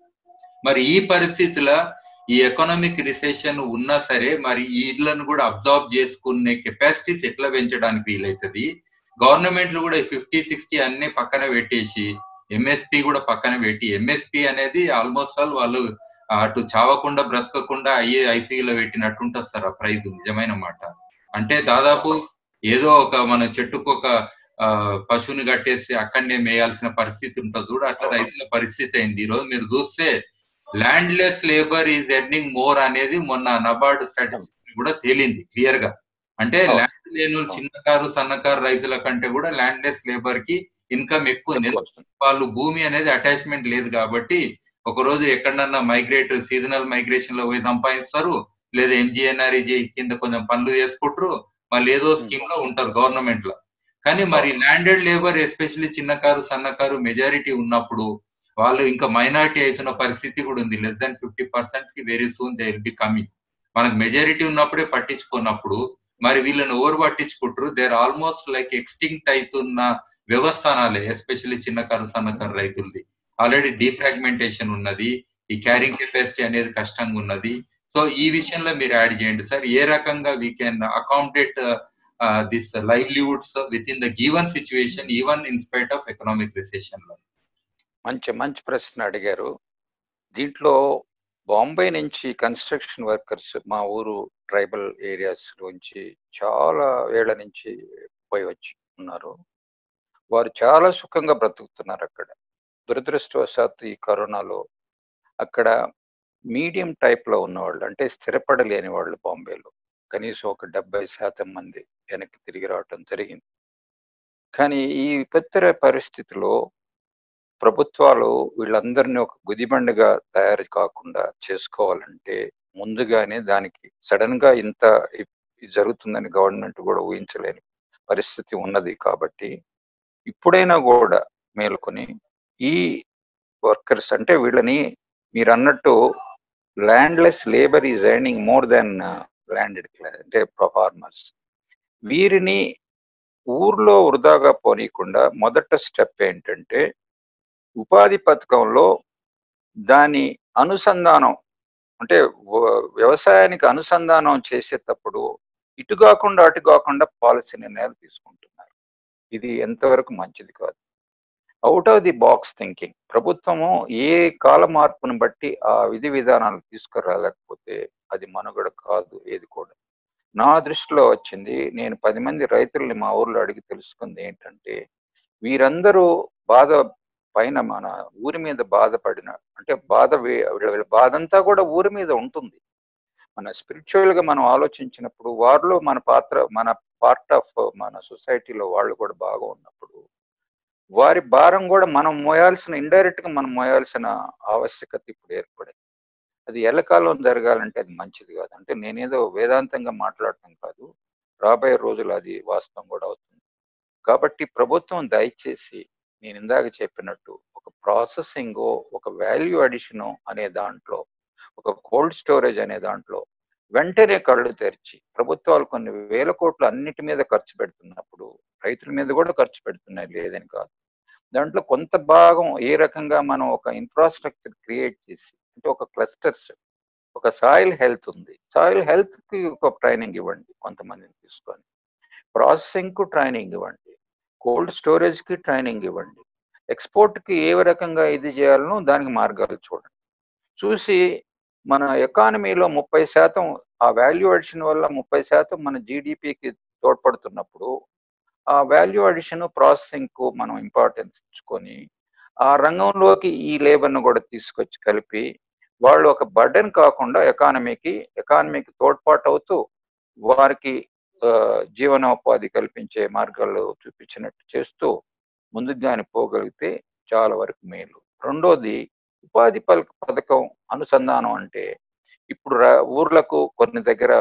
మరి ఈ పరిస్థితిలో ఈ ఎకనామిక్ రిసెషన్ ఉన్నా సరే మరి వీళ్ళను కూడా అబ్జర్వ్ చేసుకునే కెపాసిటీస్ ఎట్లా పెంచడానికి వీలవుతుంది గవర్నమెంట్లు కూడా ఫిఫ్టీ సిక్స్టీ అన్ని పక్కన పెట్టేసి ఎంఎస్పి కూడా పక్కన పెట్టి ఎంఎస్పి అనేది ఆల్మోస్ట్ ఆల్ వాళ్ళు అటు చావకుండా బ్రతకకుండా అయ్యే ఐసీయూలో పెట్టినట్టు ఉంటుంది సార్ ఆ ప్రైజ్ నిజమైన మాట అంటే దాదాపు ఏదో ఒక మన చెట్టుకు ఒక పశువుని కట్టేసి అక్కడనే మేయాల్సిన పరిస్థితి ఉంటుంది కూడా అట్లా రైతుల పరిస్థితి అయింది ఈరోజు మీరు చూస్తే landless labour is earning more అనేది మొన్న నబార్డ్ స్టాటిస్టిక్స్ కూడా తేలింది క్లియర్ గా అంటే ల్యాండ్ లేని చిన్నకారు సన్నకారు రైతుల కంటే కూడా ల్యాండ్ లెస్ లేబర్ కి ఇన్కమ్ ఎక్కువ వాళ్ళు భూమి అనేది అటాచ్మెంట్ లేదు కాబట్టి ఒక రోజు ఎక్కడన్నా మైగ్రేట్ సీజనల్ మైగ్రేషన్ లో పోయి సంపాదిస్తారు లేదా ఎంజిఎన్ఆర్ఈజీ కింద కొంచెం పనులు చేసుకుంటారు మళ్ళీ ఏదో స్కీమ్ లో ఉంటారు గవర్నమెంట్ లో కానీ మరి ల్యాండెడ్ లేబర్ ఎస్పెషల్లీ చిన్నకారు సన్నకారు మెజారిటీ ఉన్నప్పుడు వాళ్ళు ఇంకా మైనారిటీ అవుతున్న పరిస్థితి కూడా ఉంది లెస్ దాన్ ఫిఫ్టీ పర్సెంట్ కి very soon they will be coming మనకు మెజారిటీ ఉన్నప్పుడే పట్టించుకున్నప్పుడు మరి వీళ్ళని ఓవర్ పట్టించుకుంటారు దేర్ ఆల్మోస్ట్ లైక్ ఎక్స్టింక్ట్ అవుతున్న వ్యవస్థానాలే ఎస్పెషల్లీ చిన్నకారు సన్నకారు రైతులది ఆల్రెడీ డిఫ్రాగ్మెంటేషన్ ఉన్నది ఈ క్యారింగ్ కెపాసిటీ అనేది కష్టంగా ఉన్నది సో ఈ విషయంలో మీరు యాడ్ చేయండి సార్ ఏ రకంగా we can accommodate this livelihoods with in the given situation even in spite of economic recession లో మంచి మంచి ప్రశ్న అడిగారు దీంట్లో బాంబే నుంచి కన్స్ట్రక్షన్ వర్కర్స్ మా ఊరు ట్రైబల్ ఏరియాస్ లోంచి చాలా వేళ నుంచి పోయి వచ్చి ఉన్నారు వారు చాలా సుఖంగా బ్రతుకుతున్నారు అక్కడ దురదృష్టవశాత్తు ఈ కరోనాలో అక్కడ మీడియం టైప్లో ఉన్నవాళ్ళు అంటే స్థిరపడలేని వాళ్ళు బాంబేలో కనీసం ఒక డెబ్బై శాతం మంది వెనక్కి తిరిగి రావటం జరిగింది కానీ ఈ విపత్తర పరిస్థితిలో ప్రభుత్వాలు వీళ్ళందరినీ ఒక గుదిబండగా తయారు కాకుండా చేసుకోవాలంటే ముందుగానే దానికి సడన్ గా ఇంత జరుగుతుందని గవర్నమెంట్ కూడా ఊహించలేని పరిస్థితి ఉన్నది కాబట్టి ఇప్పుడైనా కూడా మేల్కొని ఈ వర్కర్స్ అంటే వీళ్ళని మీరు అన్నట్టు landless labour is earning more than landed అంటే ఫార్మర్స్ వీరిని ఊర్లో వృధాగా పోనీయకుండా మొదట స్టెప్ ఏంటంటే ఉపాధి పథకంలో దాని అనుసంధానం అంటే వ్యవసాయానికి అనుసంధానం చేసేటప్పుడు ఇటు కాకుండా అటు కాకుండా పాలసీ నిర్ణయాలు తీసుకుంటున్నారు ఇది ఎంతవరకు మంచిది కాదు out of the box thinking ప్రభుత్వము ఏ కాల మార్పును బట్టి ఆ విధి విధానాలు తీసుకురాలేకపోతే అది మనుగడ కాదు ఏది కూడా నా దృష్టిలో వచ్చింది నేను పది మంది రైతుల్ని మా ఊర్లో అడిగి తెలుసుకుంది ఏంటంటే వీరందరూ బాధ పైన మన ఊరి మీద బాధపడిన అంటే బాధ వే- వీళ్ళ బాధ అంతా కూడా ఊరి మీద ఉంటుంది మన స్పిరిచువల్ గా మనం ఆలోచించినప్పుడు వారిలో మన పాత్ర మన పార్ట్ ఆఫ్ మన సొసైటీలో వాళ్ళు కూడా బాగా ఉన్నప్పుడు వారి భారం కూడా మనం మోయాల్సిన ఇండైరెక్ట్ గా మనం మోయాల్సిన ఆవశ్యకత ఇప్పుడు ఏర్పడింది అది ఎల్లకాలం జరగాలంటే అది మంచిది కాదు అంటే నేనేదో వేదాంతంగా మాట్లాడటం కాదు రాబోయే రోజులు అది వాస్తవం కూడా అవుతుంది కాబట్టి ప్రభుత్వం దయచేసి నేను ఇందాక చెప్పినట్టు ఒక ప్రాసెసింగ్ ఒక వాల్యూ అడిషన్ అనే దాంట్లో ఒక కోల్డ్ స్టోరేజ్ అనే దాంట్లో వెంటనే కళ్ళు తెరిచి ప్రభుత్వాలు కొన్ని వేల కోట్లు అన్నిటి మీద ఖర్చు పెడుతున్నప్పుడు రైతుల మీద కూడా ఖర్చు పెడుతున్నాయి లేదని కాదు దాంట్లో కొంత భాగం ఏ రకంగా మనం ఒక ఇన్ఫ్రాస్ట్రక్చర్ క్రియేట్ చేసి అంటే ఒక క్లస్టర్స్ ఒక సాయిల్ హెల్త్ ఉంది సాయిల్ హెల్త్ కి ఒక ట్రైనింగ్ ఇవ్వండి కొంతమందిని తీసుకొని ప్రాసెసింగ్ కు ట్రైనింగ్ ఇవ్వండి కోల్డ్ స్టోరేజ్ కి ట్రైనింగ్ ఇవ్వండి ఎక్స్పోర్ట్ కి ఏ రకంగా ఇది చేయాలనో దానికి మార్గాలు చూడండి చూసి మన ఎకానమీలో ముప్పై శాతం ఆ వాల్యూ అడిషన్ వల్ల ముప్పై శాతం మన జీడిపికి తోడ్పడుతున్నప్పుడు ఆ వాల్యూ అడిషన్ ప్రాసెసింగ్ కు మనం ఇంపార్టెన్స్ ఇచ్చుకొని ఆ రంగంలోకి ఈ లేబర్ను కూడా తీసుకొచ్చి కలిపి వాళ్ళు ఒక బర్డెన్ కాకుండా ఎకానమీకి ఎకానమీకి తోడ్పాటు అవుతూ వారికి ఆ, జీవనోపాధి కల్పించే మార్గాలు చూపించినట్టు చేస్తూ ముందుకు కానీ పోగలిగితే చాలా వరకు మేలు రెండోది ఉపాధి పల పథకం అనుసంధానం అంటే ఇప్పుడు రా- ఊర్లకు కొన్ని దగ్గర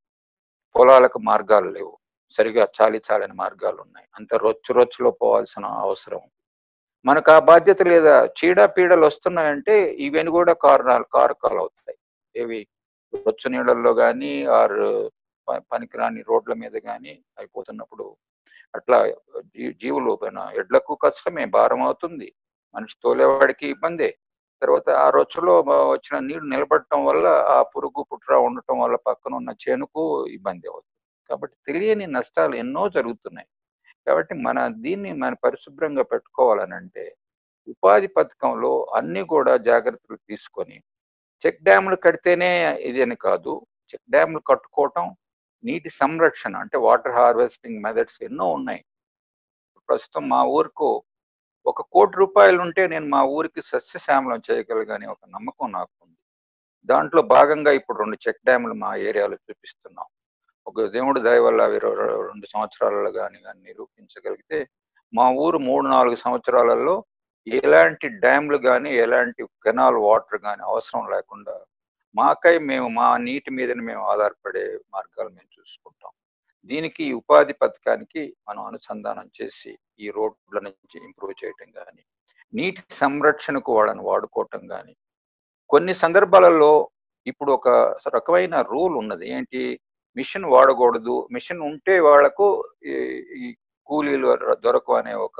పొలాలకు మార్గాలు లేవు సరిగా చాలి చాలని మార్గాలు ఉన్నాయి అంత రొచ్చు రొచ్చులో పోవాల్సిన అవసరం ఉంది. మనకు ఆ బాధ్యత లేదా చీడ పీడలు వస్తున్నాయంటే ఇవన్నీ కూడా కారణాలు కారకాలు అవుతాయి ఏవి రొచ్చు నీళ్ళల్లో కానీ ఆర్ ప- పనికిరాని రోడ్ల మీద కానీ అయిపోతున్నప్పుడు అట్లా జీ- జీవులు పైన ఎడ్లకు కష్టమే భారం అవుతుంది మనిషి తోలేవాడికి ఇబ్బందే తర్వాత ఆ రొచ్చులో వచ్చిన నీళ్లు నిలబడటం వల్ల ఆ పురుగు పుట్ర ఉండటం వల్ల పక్కన ఉన్న చేనుకు ఇబ్బంది అవుతుంది కాబట్టి తెలియని నష్టాలు ఎన్నో జరుగుతున్నాయి కాబట్టి మన దీన్ని మన పరిశుభ్రంగా పెట్టుకోవాలని అంటే ఉపాధి పథకంలో అన్ని కూడా జాగ్రత్తలు తీసుకొని చెక్ డ్యాములు కడితేనే ఇది అని కాదు చెక్ డ్యాములు కట్టుకోవటం నీటి సంరక్షణ అంటే వాటర్ హార్వెస్టింగ్ మెథడ్స్ ఎన్నో ఉన్నాయి ప్రస్తుతం మా ఊరుకు ఒక కోటి రూపాయలు ఉంటే నేను మా ఊరికి సస్యశ్యామలం చేయగలగని ఒక నమ్మకం నాకు ఉంది దాంట్లో భాగంగా ఇప్పుడు రెండు చెక్ డ్యాములు మా ఏరియాలో చూపిస్తున్నాం ఒక దేవుడి దయ వల్ల అవి రె- రె- రెండు సంవత్సరాలలో కానీ కానీ నిరూపించగలిగితే మా ఊరు మూడు నాలుగు సంవత్సరాలలో ఎలాంటి డ్యామ్లు కానీ ఎలాంటి కెనాల్ వాటర్ కానీ అవసరం లేకుండా మాకై మేము మా నీటి మీదనే మేము ఆధారపడే మార్గాలు మేము చూసుకుంటాం దీనికి ఈ ఉపాధి పథకానికి మనం అనుసంధానం చేసి ఈ రోడ్ల నుంచి ఇంప్రూవ్ చేయటం కానీ నీటి సంరక్షణకు వాళ్ళని వాడుకోవటం కానీ కొన్ని సందర్భాలలో ఇప్పుడు ఒక రకమైన రూల్ ఉన్నది ఏంటి మిషన్ వాడకూడదు మిషన్ ఉంటే వాళ్లకు ఈ- ఈ కూలీలు దొరకవు అనే ఒక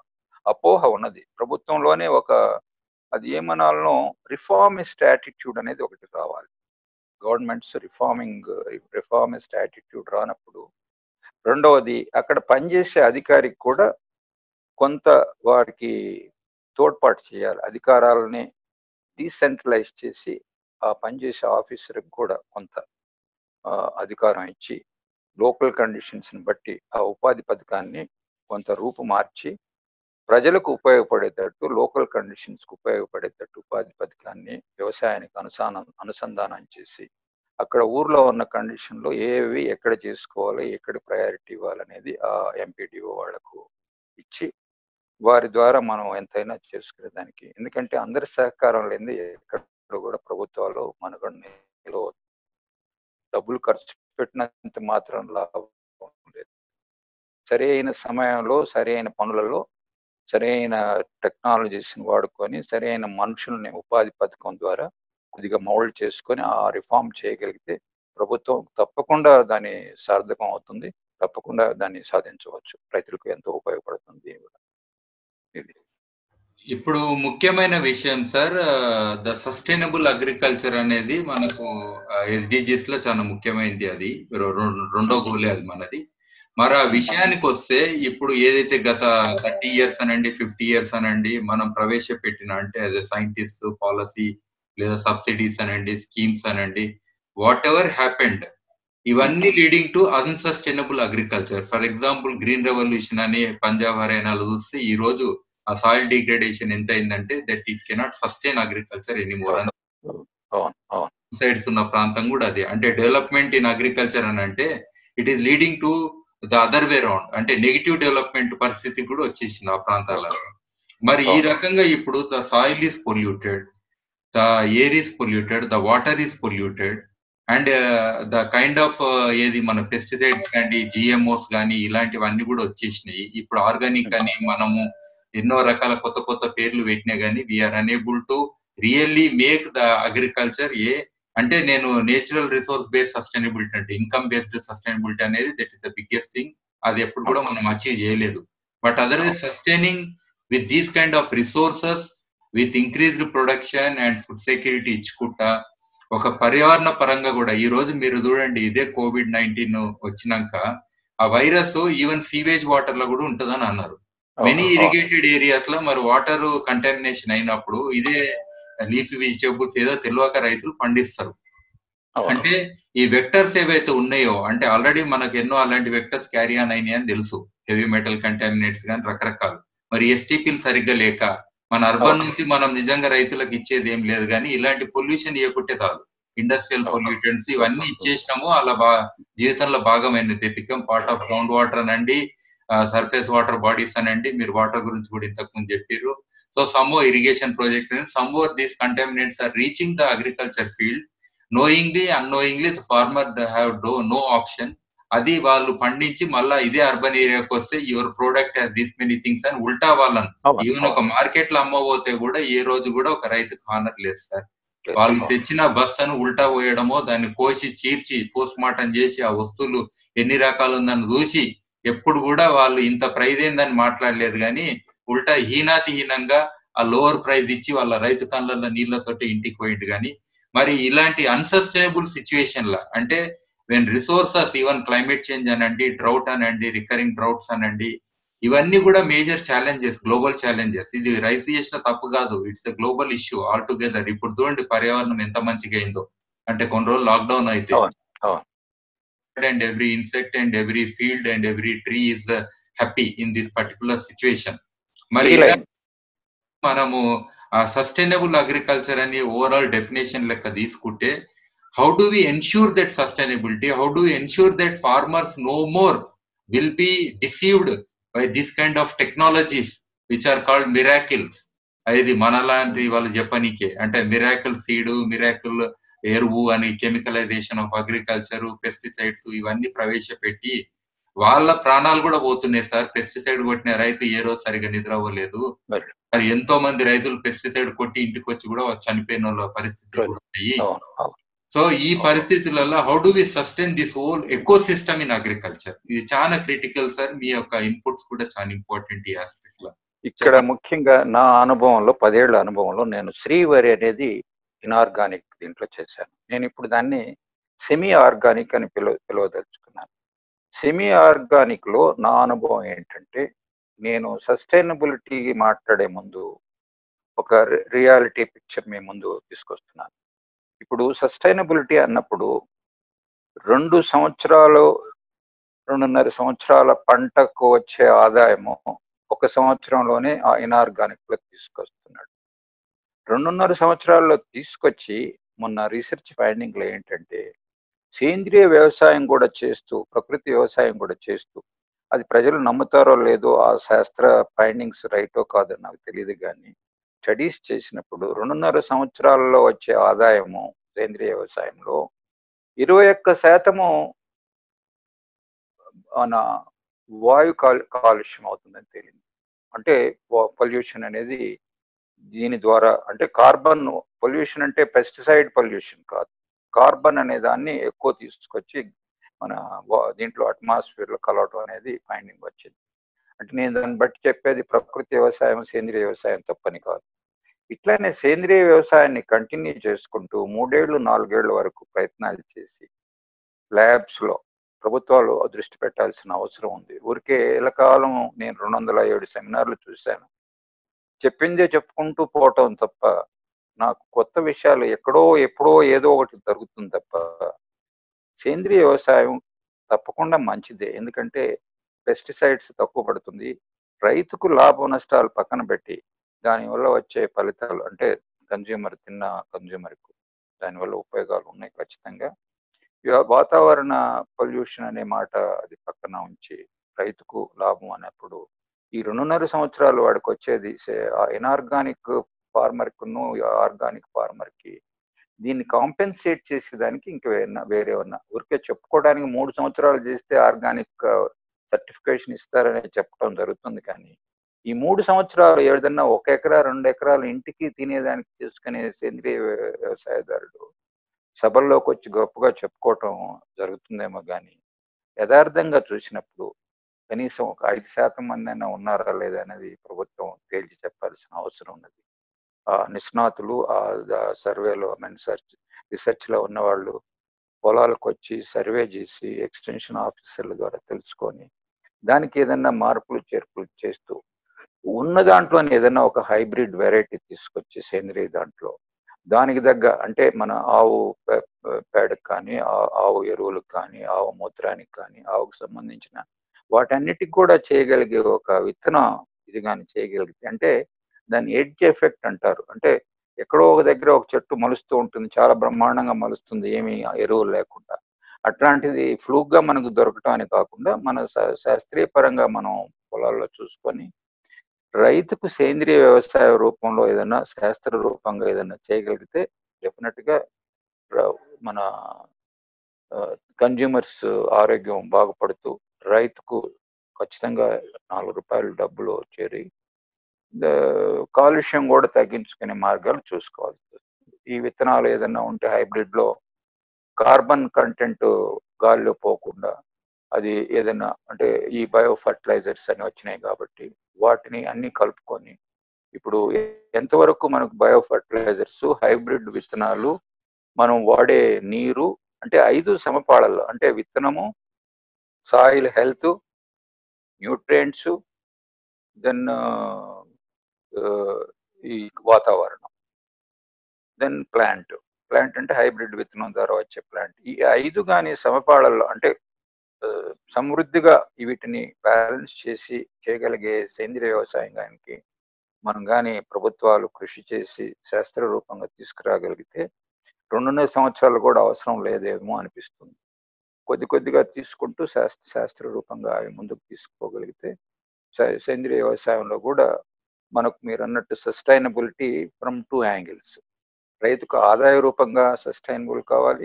అపోహ ఉన్నది ప్రభుత్వంలోనే ఒక అది ఏమనాలనో రిఫార్మిస్ట్ యాటిట్యూడ్ అనేది ఒకటి రావాలి గవర్నమెంట్స్ రిఫార్మింగ్ రిఫార్మిస్ట్ యాటిట్యూడ్ రానప్పుడు రెండవది అక్కడ పనిచేసే అధికారికి కూడా కొంత వారికి తోడ్పాటు చేయాలి అధికారాలని డీసెంట్రలైజ్ చేసి ఆ పనిచేసే ఆఫీసర్కి కూడా కొంత ఆ, అధికారం ఇచ్చి లోకల్ కండిషన్స్ని బట్టి ఆ ఉపాధి పథకాన్ని కొంత రూపు మార్చి ప్రజలకు ఉపయోగపడేటట్టు లోకల్ కండిషన్స్కి ఉపయోగపడేటట్టు ఉపాధి పథకాన్ని వ్యవసాయానికి అనుసానం అనుసంధానం చేసి అక్కడ ఊర్లో ఉన్న కండిషన్లో ఏవి ఎక్కడ చేసుకోవాలి ఎక్కడ ప్రయారిటీ ఇవ్వాలనేది ఆ ఎంపీడీఓ వాళ్లకు ఇచ్చి వారి ద్వారా మనం ఎంతైనా చేసుకునే దానికి ఎందుకంటే అందరి సహకారం లేని ఎక్కడ కూడా ప్రభుత్వాలు మనుగడ నిలవ డబ్బులు ఖర్చు పెట్టినంత మాత్రం లాభం లేదు సరైన సమయంలో సరైన పనులలో సరైన టెక్నాలజీస్ని వాడుకొని సరైన మనుషుల్ని ఉపాధి పథకం ద్వారా కొద్దిగా మౌల్డ్ చేసుకొని ఆ రిఫార్మ్ చేయగలిగితే ప్రభుత్వం తప్పకుండా దాని సార్థకం అవుతుంది తప్పకుండా దాన్ని సాధించవచ్చు రైతులకు ఎంతో ఉపయోగపడుతుంది ఇది ఇప్పుడు ముఖ్యమైన విషయం సార్ ద సస్టైనబుల్ అగ్రికల్చర్ అనేది మనకు ఎస్డిజిస్ లో చాలా ముఖ్యమైనది అది రొ- రొ- రెండో గోలే అది మనది మరి ఆ విషయానికి వస్తే ఇప్పుడు ఏదైతే గత థర్టీ ఇయర్స్ అనండి ఫిఫ్టీ ఇయర్స్ అనండి మనం ప్రవేశపెట్టిన అంటే యాజ్ ఎ సైంటిస్ట్ పాలసీ లేదా సబ్సిడీస్ అనండి స్కీమ్స్ అనండి వాట్ ఎవర్ హ్యాపెండ్ ఇవన్నీ leading to unsustainable agriculture for example green revolution అని పంజాబ్ హర్యానాలో చూస్తే ఈ రోజు ఆ సాయిల్ డిగ్రేడేషన్ ఎంత అయిందంటే that it cannot sustain agriculture anymore అని అవును అవును సైడ్స్ ఉన్న ప్రాంతం కూడా అదే అంటే డెవలప్మెంట్ ఇన్ అగ్రికల్చర్ అని అంటే it is leading to the other way round అంటే నెగిటివ్ డెవలప్మెంట్ పరిస్థితి కూడా వచ్చేసింది ఆ ప్రాంతాలలో మరి ఈ రకంగా ఇప్పుడు the soil is polluted the air is polluted the water is polluted and the kind of ఏది మన పెస్టిసైడ్స్ కానీ జిఎంఓస్ కానీ ఇలాంటివన్నీ కూడా వచ్చేసినాయి ఇప్పుడు ఆర్గానిక్ అని మనము ఎన్నో రకాల కొత్త కొత్త పేర్లు పెట్టినా కానీ we are unable to really make the agriculture a అంటే నేను నేచురల్ రిసోర్స్ బేస్డ్ సస్టైనబిలిటీ అంటే ఇన్కమ్ బేస్డ్ సస్టైనబిలిటీ అనేది that is the biggest thing అది ఎప్పుడు కూడా మనం అచీవ్ చేయలేదు but otherwise sustaining with these kind of resources with increased production and food security ఇచ్చుకుంటా ఒక పర్యావరణ పరంగా కూడా ఈ రోజు మీరు చూడండి ఇదే కోవిడ్ నైన్టీన్ వచ్చినాక ఆ వైరస్ ఈవెన్ సీవేజ్ వాటర్ లో కూడా ఉంటుందని అన్నారు మెనీ ఇరిగేటెడ్ ఏరియాస్ లో మరి వాటర్ కంటామినేషన్ అయినప్పుడు ఇదే లీఫ్ వెజిటేబుల్స్ ఏదో తెలియక రైతులు పండిస్తారు అంటే ఈ వెక్టర్స్ ఏవైతే ఉన్నాయో అంటే ఆల్రెడీ మనకు ఎన్నో అలాంటి వెక్టర్స్ క్యారీ ఆన్ అయినాయి అని తెలుసు హెవీ మెటల్ కంటామినేట్స్ కానీ రకరకాలు మరి ఎస్టీపీలు సరిగ్గా లేక మన అర్బన్ నుంచి మనం నిజంగా రైతులకు ఇచ్చేది ఏం లేదు కానీ ఇలాంటి పొల్యూషన్ ఇవ్వకుంటే చాలు ఇండస్ట్రియల్ పొల్యూటెంట్స్ ఇవన్నీ ఇచ్చేసినాము అలా బా జీవితంలో భాగమైనది become part of ground water అనండి సర్ఫేస్ వాటర్ బాడీస్ అనండి మీరు వాటర్ గురించి కూడా ఇంతకు ముందు చెప్పారు so some irrigation project some or these contaminates are reaching the agriculture field knowingly unknowingly the farmer have do no option అది వాళ్ళు పండించి మళ్ళా ఇదే అర్బన్ ఏరియాకి వస్తే your product has this many things అని ఉల్టా వాళ్ళని ఈవెన్ ఒక మార్కెట్ లో అమ్మబోతే కూడా ఏ రోజు కూడా ఒక రైతుకు హానర్ లేదు సార్ వాళ్ళు తెచ్చిన బస్తను ఉల్టా పోయడమో దాన్ని కోసి చీర్చి పోస్ట్ మార్టం చేసి ఆ వస్తువులు ఎన్ని రకాలు ఉందని చూసి ఎప్పుడు కూడా వాళ్ళు ఇంత ప్రైజ్ ఏందని మాట్లాడలేదు కానీ ఉల్టా హీనాతిహీనంగా ఆ లోవర్ ప్రైజ్ ఇచ్చి వాళ్ళ రైతు కళ్ళల్లో నీళ్లతోటి ఇంటికి పోయింది కానీ మరి ఇలాంటి అన్సస్టైనబుల్ సిచ్యువేషన్ లా అంటే when resources even climate change అనండి డ్రౌట్ అనండి రికరింగ్ డ్రౌట్స్ అనండి ఇవన్నీ కూడా మేజర్ ఛాలెంజెస్ గ్లోబల్ ఛాలెంజెస్ ఇది రైతు చేసిన తప్పు కాదు it's a global issue all together ఇప్పుడు చూడండి పర్యావరణం ఎంత మంచిగా అయిందో అంటే కొన్ని రోజులు లాక్డౌన్ అయితే and every insect and every field and every tree is happy in this particular situation మరి మనము ఆ సస్టైనబుల్ అగ్రికల్చర్ అని ఓవరాల్ డెఫినేషన్ లెక్క తీసుకుంటే how do we ensure that sustainability how do ensure that farmers no more will be deceived by this kind of technologies which are called miracles అది మనలాంటి వాళ్ళు చెప్పనీకే అంటే మిరాకిల్ సీడ్ మిరాకిల్ ఎరువు అని chemicalisation of agriculture pesticides ఇవన్నీ ప్రవేశపెట్టి వాళ్ళ ప్రాణాలు కూడా పోతున్నాయి సార్ పెస్టిసైడ్ కొట్టిన రైతు ఏ రోజు సరిగా నిద్ర అవ్వలేదు మరి ఎంతో మంది రైతులు పెస్టిసైడ్ కొట్టి ఇంటికి వచ్చి కూడా చనిపోయిన వాళ్ళ పరిస్థితులు ఉన్నాయి సో ఈ పరిస్థితులలో how do we sustain this whole ecosystem in agriculture ఇది చాలా క్రిటికల్ సార్ మీ యొక్క ఇన్పుట్స్ కూడా చాలా ఇంపార్టెంట్ ఈ ఆస్పెక్ట్ లో ఇక్కడ ముఖ్యంగా నా అనుభవంలో పదేళ్ల అనుభవంలో నేను శ్రీవరి అనేది ఇనార్గానిక్ దీంట్లో చేశాను నేను ఇప్పుడు దాన్ని సెమీ ఆర్గానిక్ అని పిలువ పిలువదలుచుకున్నాను సెమీ ఆర్గానిక్ లో నా అనుభవం ఏంటంటే నేను సస్టైనబిలిటీ మాట్లాడే ముందు ఒక రియాలిటీ పిక్చర్ మీ ముందు తీసుకొస్తున్నాను ఇప్పుడు సస్టైనబిలిటీ అన్నప్పుడు రెండు సంవత్సరాలు రెండున్నర సంవత్సరాల పంటకు వచ్చే ఆదాయము ఒక సంవత్సరంలోనే ఆ ఇనార్గానిక్ లో తీసుకొస్తున్నాడు రెండున్నర సంవత్సరాల్లో తీసుకొచ్చి మొన్న రీసెర్చ్ ఫైండింగ్లో ఏంటంటే సేంద్రియ వ్యవసాయం కూడా చేస్తూ ప్రకృతి వ్యవసాయం కూడా చేస్తూ అది ప్రజలు నమ్ముతారో లేదో ఆ శాస్త్ర ఫైండింగ్స్ రైటో కాదో నాకు తెలియదు కానీ స్టడీస్ చేసినప్పుడు రెండున్నర సంవత్సరాల్లో వచ్చే ఆదాయము సేంద్రియ వ్యవసాయంలో ఇరవై ఒక్క శాతము మన వాయు కాలు కాలుష్యం అవుతుందని తేలింది అంటే పొల్యూషన్ అనేది దీని ద్వారా అంటే కార్బన్ పొల్యూషన్ అంటే పెస్టిసైడ్ పొల్యూషన్ కాదు కార్బన్ అనే దాన్ని ఎక్కువ తీసుకొచ్చి మన దీంట్లో అట్మాస్ఫియర్ లో కలవటం అనేది ఫైండింగ్ వచ్చింది అంటే నేను దాన్ని బట్టి చెప్పేది ప్రకృతి వ్యవసాయం సేంద్రియ వ్యవసాయం తప్పని కాదు ఇట్లానే సేంద్రియ వ్యవసాయాన్ని కంటిన్యూ చేసుకుంటూ మూడేళ్లు నాలుగేళ్ల వరకు ప్రయత్నాలు చేసి ల్యాబ్స్ లో ప్రభుత్వాలు దృష్టి పెట్టాల్సిన అవసరం ఉంది ఊరికే కాలం నేను రెండు వందల ఏడు సెమినార్లు చూశాను చెప్పిందే చెప్పుకుంటూ పోవటం తప్ప నాకు కొత్త విషయాలు ఎక్కడో ఎప్పుడో ఏదో ఒకటి జరుగుతుంది తప్ప సేంద్రియ వ్యవసాయం తప్పకుండా మంచిదే ఎందుకంటే పెస్టిసైడ్స్ తక్కువ పడుతుంది రైతుకు లాభ నష్టాలు పక్కన పెట్టి దానివల్ల వచ్చే ఫలితాలు అంటే కన్జ్యూమర్ తిన్న కన్జ్యూమర్కు దానివల్ల ఉపయోగాలు ఉన్నాయి ఖచ్చితంగా ఇక వాతావరణ పొల్యూషన్ అనే మాట అది పక్కన ఉంచి రైతుకు లాభం అన్నప్పుడు ఈ రెండున్నర సంవత్సరాలు వాడికి వచ్చేది ఇనార్గానిక్ ఫార్మర్కును ఆర్గానిక్ ఫార్మర్కి దీన్ని కాంపెన్సేట్ చేసేదానికి ఇంక వేరే- వేరే ఉన్నా ఊరికే చెప్పుకోవడానికి మూడు సంవత్సరాలు చేస్తే ఆర్గానిక్ సర్టిఫికేషన్ ఇస్తారని చెప్పడం జరుగుతుంది కానీ ఈ మూడు సంవత్సరాలు ఏదన్నా ఒక ఎకరా రెండు ఎకరాలు ఇంటికి తినేదానికి తీసుకునే సేంద్రియ వ్యవసాయదారుడు సభల్లోకి వచ్చి గొప్పగా చెప్పుకోవటం జరుగుతుందేమో కానీ యథార్థంగా చూసినప్పుడు కనీసం ఒక ఐదు శాతం మంది అయినా ఉన్నారా లేదా అనేది ప్రభుత్వం తేల్చి చెప్పాల్సిన అవసరం ఉన్నది ఆ నిష్ణాతులు ఆ ద- సర్వేలో మీన్ సెర్చ్ రీసెర్చ్ లో ఉన్న వాళ్ళు పొలాలకు వచ్చి సర్వే చేసి ఎక్స్టెన్షన్ ఆఫీసర్ల ద్వారా తెలుసుకొని దానికి ఏదైనా మార్పులు చేర్పులు చేస్తూ ఉన్న దాంట్లోనే ఏదైనా ఒక హైబ్రిడ్ వెరైటీ తీసుకొచ్చి సేంద్రియ దాంట్లో దానికి తగ్గ అంటే మన ఆవు పే- పేడకు కానీ ఆ- ఆవు ఎరువులకు కానీ ఆవు మూత్రానికి కానీ ఆవుకు సంబంధించిన వాటన్నిటికి కూడా చేయగలిగే ఒక విత్తన ఇది కానీ చేయగలిగితే అంటే దాన్ని ఎడ్జ్ ఎఫెక్ట్ అంటారు అంటే ఎక్కడో ఒక దగ్గర ఒక చెట్టు మలుస్తూ ఉంటుంది చాలా బ్రహ్మాండంగా మలుస్తుంది ఏమీ ఎరువులు లేకుండా అట్లాంటిది ఫ్లూక్ గా మనకు దొరకటం అని కాకుండా మన శా- శాస్త్రీయ పరంగా మనం పొలాల్లో చూసుకొని రైతుకు సేంద్రియ వ్యవసాయ రూపంలో ఏదైనా శాస్త్ర రూపంగా ఏదైనా చేయగలిగితే డెఫినెట్ గా ర- మన కన్జ్యూమర్స్ ఆరోగ్యం బాగుపడుతూ రైతుకు ఖచ్చితంగా నాలుగు రూపాయలు డబ్బులు చేరి ద- కాలుష్యం కూడా తగ్గించుకునే మార్గాలు చూసుకోవాల్సి వస్తుంది ఈ విత్తనాలు ఏదైనా ఉంటే హైబ్రిడ్ లో కార్బన్ కంటెంట్ గాలిలో పోకుండా అది ఏదైనా అంటే ఈ బయో ఫర్టిలైజర్స్ అని వచ్చినాయి కాబట్టి వాటిని అన్ని కలుపుకొని ఇప్పుడు ఎంతవరకు మనకు బయో ఫర్టిలైజర్స్ హైబ్రిడ్ విత్తనాలు మనం వాడే నీరు అంటే ఐదు సమపాళల్లో అంటే విత్తనము సాయిల్ హెల్త్ న్యూట్రియంట్స్ దెన్ ఈ వాతావరణం దెన్ ప్లాంట్ ప్లాంట్ అంటే హైబ్రిడ్ విత్తనం ద్వారా వచ్చే ప్లాంట్ ఈ ఐదు కానీ సమపాళల్లో అంటే ఆ, సమృద్ధిగా వీటిని బ్యాలెన్స్ చేసి చేయగలిగే సేంద్రియ వ్యవసాయానికి మనం కానీ ప్రభుత్వాలు కృషి చేసి శాస్త్ర రూపంగా తీసుకురాగలిగితే రెండున్నర సంవత్సరాలు కూడా అవసరం లేదేమో అనిపిస్తుంది కొద్ది కొద్దిగా తీసుకుంటూ శాస్త్ర శాస్త్ర రూపంగా అవి ముందుకు తీసుకోగలిగితే సే- సేంద్రియ వ్యవసాయంలో కూడా మనకు మీరు అన్నట్టు సస్టైనబిలిటీ ఫ్రమ్ టూ యాంగిల్స్ రైతుకు ఆదాయ రూపంగా సస్టైనబుల్ కావాలి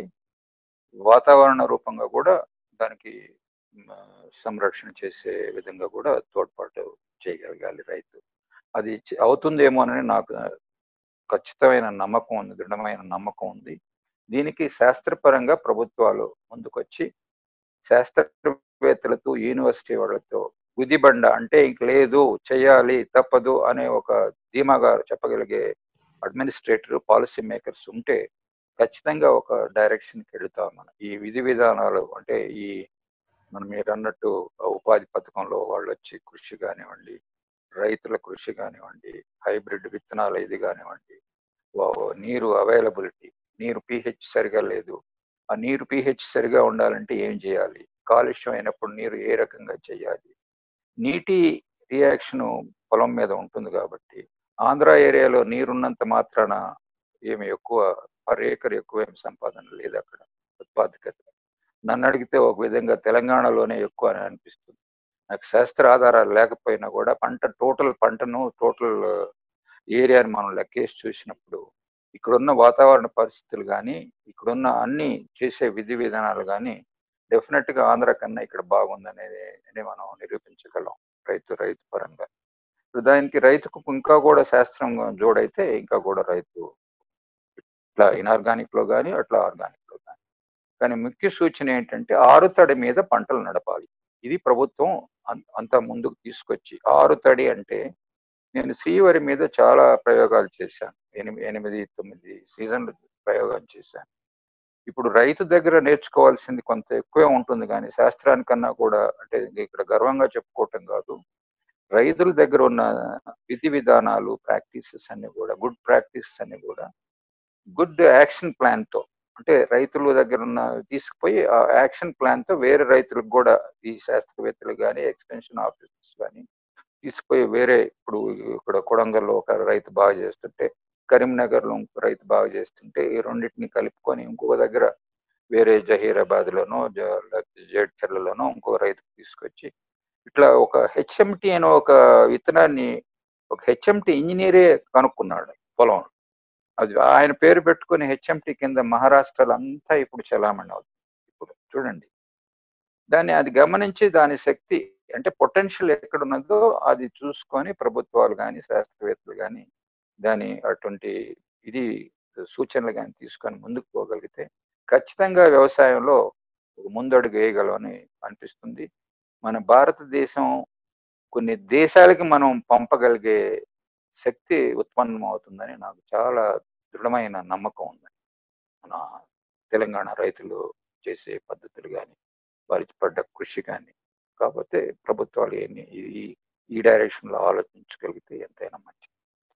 వాతావరణ రూపంగా కూడా దానికి మ, సంరక్షణ చేసే విధంగా కూడా తోడ్పాటు చేయగలగాలి రైతు అది చే- అవుతుందేమోనని నాకు ఖచ్చితమైన నమ్మకం ఉంది దృఢమైన నమ్మకం ఉంది దీనికి శాస్త్రపరంగా ప్రభుత్వాలు ముందుకొచ్చి శాస్త్రవేత్తలతో యూనివర్సిటీ వాళ్ళతో గుదిబండ అంటే ఇంక లేదు చేయాలి తప్పదు అనే ఒక ధీమాగా చెప్పగలిగే అడ్మినిస్ట్రేటర్ పాలసీ మేకర్స్ ఉంటే ఖచ్చితంగా ఒక డైరెక్షన్కి వెళుతాం మనం ఈ విధి విధానాలు అంటే ఈ మనం మీరు అన్నట్టు ఉపాధి పథకంలో వాళ్ళు వచ్చి కృషి కానివ్వండి రైతుల కృషి కానివ్వండి హైబ్రిడ్ విత్తనాల ఇది కానివ్వండి వా- నీరు అవైలబిలిటీ నీరు పిహెచ్ సరిగా లేదు ఆ నీరు పిహెచ్ సరిగా ఉండాలంటే ఏం చేయాలి కాలుష్యం అయినప్పుడు నీరు ఏ రకంగా చేయాలి నీటి రియాక్షన్ పొలం మీద ఉంటుంది కాబట్టి ఆంధ్ర ఏరియాలో నీరున్నంత మాత్రాన ఏమి ఎక్కువ పర్ ఏకర్ ఎక్కువ ఏమి సంపాదన లేదు అక్కడ ఉత్పాదకత నన్ను అడిగితే ఒక విధంగా తెలంగాణలోనే ఎక్కువ అని అనిపిస్తుంది నాకు శాస్త్ర ఆధారాలు లేకపోయినా కూడా పంట టోటల్ పంటను టోటల్ ఏరియాని మనం లెక్కేసి చూసినప్పుడు ఇక్కడున్న వాతావరణ పరిస్థితులు కానీ ఇక్కడున్న అన్ని చేసే విధి విధానాలు కానీ డెఫినెట్ గా ఆంధ్ర కన్నా ఇక్కడ బాగుందనేది అనేది మనం నిరూపించగలం రైతు రైతు పరంగా ఇప్పుడు దానికి రైతుకు ఇంకా కూడా శాస్త్రం జోడైతే ఇంకా కూడా రైతు ఇట్లా ఇన్ఆర్గానిక్ లో కానీ అట్లా ఆర్గానిక్ లో కానీ కానీ ముఖ్య సూచన ఏంటంటే ఆరుతడి మీద పంటలు నడపాలి ఇది ప్రభుత్వం అం- అంతా ముందుకు తీసుకొచ్చి ఆరు తడి అంటే నేను శ్రీవరి మీద చాలా ప్రయోగాలు చేశాను ఎనిమిది ఎనిమిది తొమ్మిది సీజన్లు ప్రయోగాలు చేశాను ఇప్పుడు రైతు దగ్గర నేర్చుకోవాల్సింది కొంత ఎక్కువే ఉంటుంది కానీ శాస్త్రానికన్నా కూడా అంటే ఇక్కడ గర్వంగా చెప్పుకోవటం కాదు రైతుల దగ్గర ఉన్న విధి విధానాలు ప్రాక్టీసెస్ అన్ని కూడా గుడ్ ప్రాక్టీసెస్ అన్ని కూడా గుడ్ యాక్షన్ ప్లాన్ తో అంటే రైతుల దగ్గర ఉన్న తీసుకుపోయి ఆ యాక్షన్ ప్లాన్ తో వేరే రైతులకు కూడా ఈ శాస్త్రవేత్తలు కానీ ఎక్స్టెన్షన్ ఆఫీసర్స్ కానీ తీసుకుపోయి వేరే ఇప్పుడు ఇక్కడ కొడంగల్లో ఒక రైతు బాగా చేస్తుంటే కరీంనగర్ లో ఇంకో రైతు బాగా చేస్తుంటే ఈ రెండింటిని కలుపుకొని ఇంకొక దగ్గర వేరే జహీరాబాద్ లోనో జ- లేకపోతే జేడ్చర్లలోనో ఇంకో రైతు తీసుకొచ్చి ఇట్లా ఒక హెచ్ఎంటి అనే ఒక విత్తనాన్ని ఒక హెచ్ఎంటి ఇంజనీరే కనుక్కున్నాడు పొలం అది ఆయన పేరు పెట్టుకుని హెచ్ఎంటి కింద మహారాష్ట్రలో అంతా ఇప్పుడు చలామణి అవుతుంది ఇప్పుడు చూడండి దాన్ని అది గమనించి దాని శక్తి అంటే పొటెన్షియల్ ఎక్కడ ఉన్నదో అది చూసుకొని ప్రభుత్వాలు కానీ శాస్త్రవేత్తలు కానీ దాని అటువంటి ఇది సూచనలు కానీ తీసుకొని ముందుకు పోగలిగితే ఖచ్చితంగా వ్యవసాయంలో ఒక ముందడుగు వేయగలమని అనిపిస్తుంది మన భారతదేశం కొన్ని దేశాలకి మనం పంపగలిగే శక్తి ఉత్పన్నం అవుతుందని నాకు చాలా దృఢమైన నమ్మకం ఉంది మన తెలంగాణ రైతులు చేసే పద్ధతులు కానీ వారి పడ్డ కృషి కానీ కాకపోతే ప్రభుత్వాలు ఎన్ని ఈ ఈ డైరెక్షన్ లో ఆలోచించగలిగితే ఎంతైనా మంచిది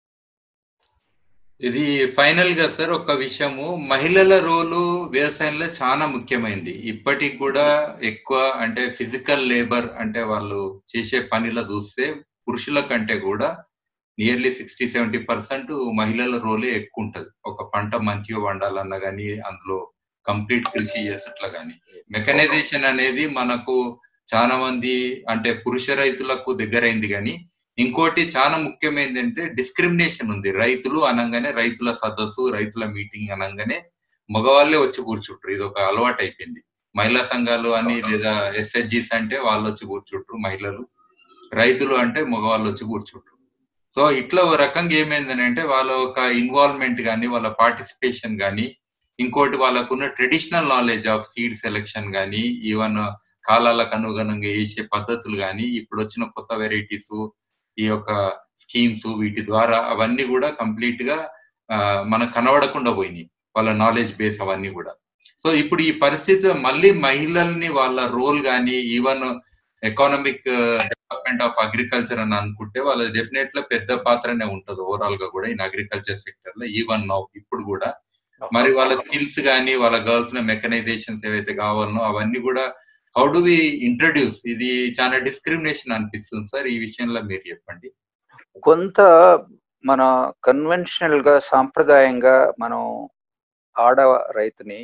ఇది ఫైనల్ గా సార్ ఒక విషయము మహిళల రోలు వ్యవసాయంలో చాలా ముఖ్యమైనది ఇప్పటికి కూడా ఎక్కువ అంటే ఫిజికల్ లేబర్ అంటే వాళ్ళు చేసే పనిలో చూస్తే పురుషుల కంటే కూడా నియర్లీ సిక్స్టీ సెవెంటీ పర్సెంట్ మహిళల రోలే ఎక్కువ ఉంటది ఒక పంట మంచిగా వండాలన్నా కానీ అందులో కంప్లీట్ కృషి చేసేట్లా కానీ మెకనైజేషన్ అనేది మనకు చాలా మంది అంటే పురుష రైతులకు దగ్గరైంది కానీ ఇంకోటి చాలా ముఖ్యమైనది అంటే డిస్క్రిమినేషన్ ఉంది రైతులు అనగానే రైతుల సదస్సు రైతుల మీటింగ్ అనగానే మగవాళ్ళే వచ్చి కూర్చుంటారు ఇది ఒక అలవాటు అయిపోయింది మహిళా సంఘాలు అని లేదా ఎస్హెచ్జిస్ అంటే వాళ్ళు వచ్చి కూర్చుంటారు మహిళలు రైతులు అంటే మగవాళ్ళు వచ్చి కూర్చుంటారు సో ఇట్లా ఓ రకంగా ఏమైందని అంటే వాళ్ళ ఒక ఇన్వాల్వ్మెంట్ కానీ వాళ్ళ పార్టిసిపేషన్ కానీ ఇంకోటి వాళ్ళకున్న traditional knowledge of seed selection కానీ ఈవెన్ కాలాలకు అనుగుణంగా వేసే పద్ధతులు కానీ ఇప్పుడు వచ్చిన కొత్త వెరైటీస్ ఈ యొక్క స్కీమ్స్ వీటి ద్వారా అవన్నీ కూడా కంప్లీట్ గా ఆ, మనకు కనబడకుండా పోయినాయి వాళ్ళ నాలెడ్జ్ బేస్ అవన్నీ కూడా సో ఇప్పుడు ఈ పరిస్థితి మళ్ళీ మహిళల్ని వాళ్ళ రోల్ కానీ even economic development of agriculture అని అనుకుంటే వాళ్ళ డెఫినెట్ గా పెద్ద పాత్రనే ఉంటది ఓవరాల్ గా కూడా ఇన్ అగ్రికల్చర్ సెక్టర్ లో ఈవెన్ నౌ ఇప్పుడు కూడా మరి వాళ్ళ స్కిల్స్ కానీ వాళ్ళ గర్ల్స్ లో మెకనైజేషన్స్ ఏవైతే కావాలనో అవన్నీ కూడా హౌ డు వి ఇంట్రడ్యూస్ ఇది చాలా డిస్క్రిమినేషన్ అనిపిస్తుంది సార్ ఈ విషయంలో మీరు చెప్పండి కొంత మన కన్వెన్షనల్ గా సాంప్రదాయంగా మనం ఆడ రైతుని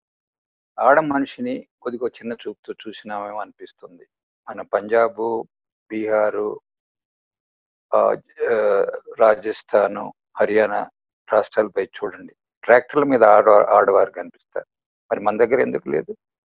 ఆడ మనిషిని కొద్దిగా చిన్న చూపుతో చూసినామేమో అనిపిస్తుంది మన పంజాబ్ బీహారు ఆ, ఆ, రాజస్థాను హర్యానా రాష్ట్రాలపై చూడండి ట్రాక్టర్ల మీద ఆడ ఆడవారు కనిపిస్తారు మరి మన దగ్గర ఎందుకు లేదు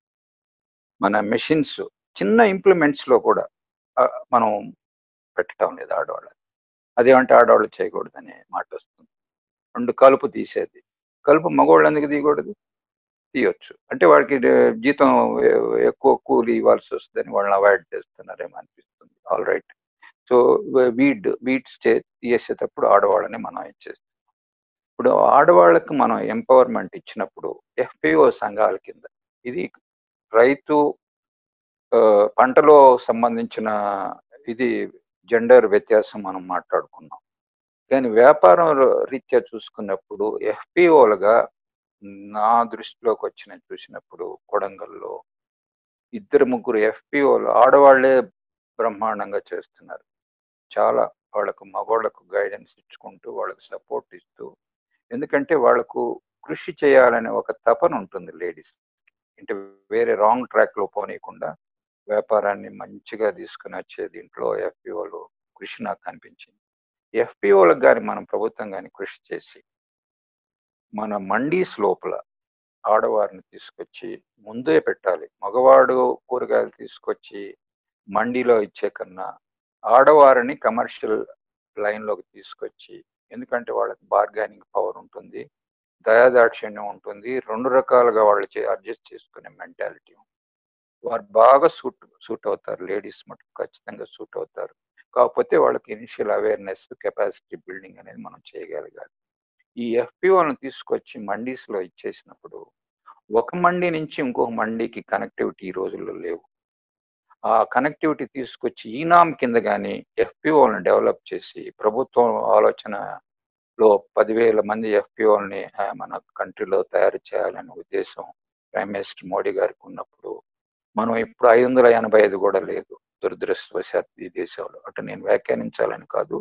మన మెషిన్స్ చిన్న ఇంప్లిమెంట్స్ లో కూడా ఆ, మనం పెట్టడం లేదు ఆడవాళ్ళు అదేమంటే ఆడవాళ్ళు చేయకూడదనే మాట వస్తుంది రెండు కలుపు తీసేది కలుపు మగవాళ్ళు ఎందుకు తీయకూడదు తీయొచ్చు అంటే వాడికి డే- జీతం ఎ- ఎక్కువ కూలి ఇవ్వాల్సి వస్తుందని వాళ్ళని అవాయిడ్ చేస్తున్నారేమో అనిపిస్తుంది all right so weed weed stay తీసేటప్పుడు ఆడవాళ్ళని మనం ఇచ్చేస్తాం ఇప్పుడు ఆడవాళ్ళకి మనం ఎంపవర్మెంట్ ఇచ్చినప్పుడు ఎఫ్పిఓ సంఘాల కింద ఇది రైతు ఆ, పంటలో సంబంధించిన ఇది జెండర్ వ్యత్యాసం మనం మాట్లాడుకున్నాం కానీ వ్యాపారం ర- రీత్యా చూసుకున్నప్పుడు ఎఫ్పిఓలుగా నా దృష్టిలోకి వచ్చిన చూసినప్పుడు కొడంగల్లో ఇద్దరు ముగ్గురు ఎఫ్పిఓలు ఆడవాళ్లే బ్రహ్మాండంగా చేస్తున్నారు చాలా వాళ్ళకు మగవాళ్ళకు గైడెన్స్ ఇచ్చుకుంటూ వాళ్ళకు సపోర్ట్ ఇస్తూ ఎందుకంటే వాళ్ళకు కృషి చేయాలనే ఒక తపన ఉంటుంది లేడీస్ అంటే వేరే రాంగ్ ట్రాక్ లో పోనీయకుండా వ్యాపారాన్ని మంచిగా తీసుకుని వచ్చే దీంట్లో ఎఫ్పిఓలు కృషి నాకు కనిపించింది ఎఫ్పిఓలకు కానీ మనం ప్రభుత్వం కానీ కృషి చేసి మన మండీస్ లోపల ఆడవారిని తీసుకొచ్చి ముందే పెట్టాలి మగవాడు కూరగాయలు తీసుకొచ్చి మండీలో ఇచ్చే కన్నా ఆడవారిని కమర్షియల్ లైన్లోకి తీసుకొచ్చి ఎందుకంటే వాళ్ళకి బార్గానింగ్ పవర్ ఉంటుంది దయాదాక్షిణ్యం ఉంటుంది రెండు రకాలుగా వాళ్ళు అడ్జస్ట్ చేసుకునే మెంటాలిటీ వారు బాగా సూట్ సూట్ అవుతారు లేడీస్ మటుకు ఖచ్చితంగా సూట్ అవుతారు కాకపోతే వాళ్ళకి ఇనిషియల్ అవేర్నెస్ కెపాసిటీ బిల్డింగ్ అనేది మనం చేయగలగాలి ఈ ఎఫ్పిఓలను తీసుకొచ్చి మండీస్లో ఇచ్చేసినప్పుడు ఒక మండి నుంచి ఇంకొక మండికి కనెక్టివిటీ ఈ రోజుల్లో లేవు ఆ కనెక్టివిటీ తీసుకొచ్చి ఈనామ్ కింద కానీ ఎఫ్పిఓలను డెవలప్ చేసి ప్రభుత్వం ఆలోచనలో పదివేల మంది ఎఫ్పిఓల్ని మన కంట్రీలో తయారు చేయాలనే ఉద్దేశం ప్రైమ్ మినిస్టర్ మోడీ గారికి ఉన్నప్పుడు మనం ఇప్పుడు ఐదు వందల ఎనభై ఐదు కూడా లేదు దురదృష్టవశాత్తు ఈ దేశంలో అటు నేను వ్యాఖ్యానించాలని కాదు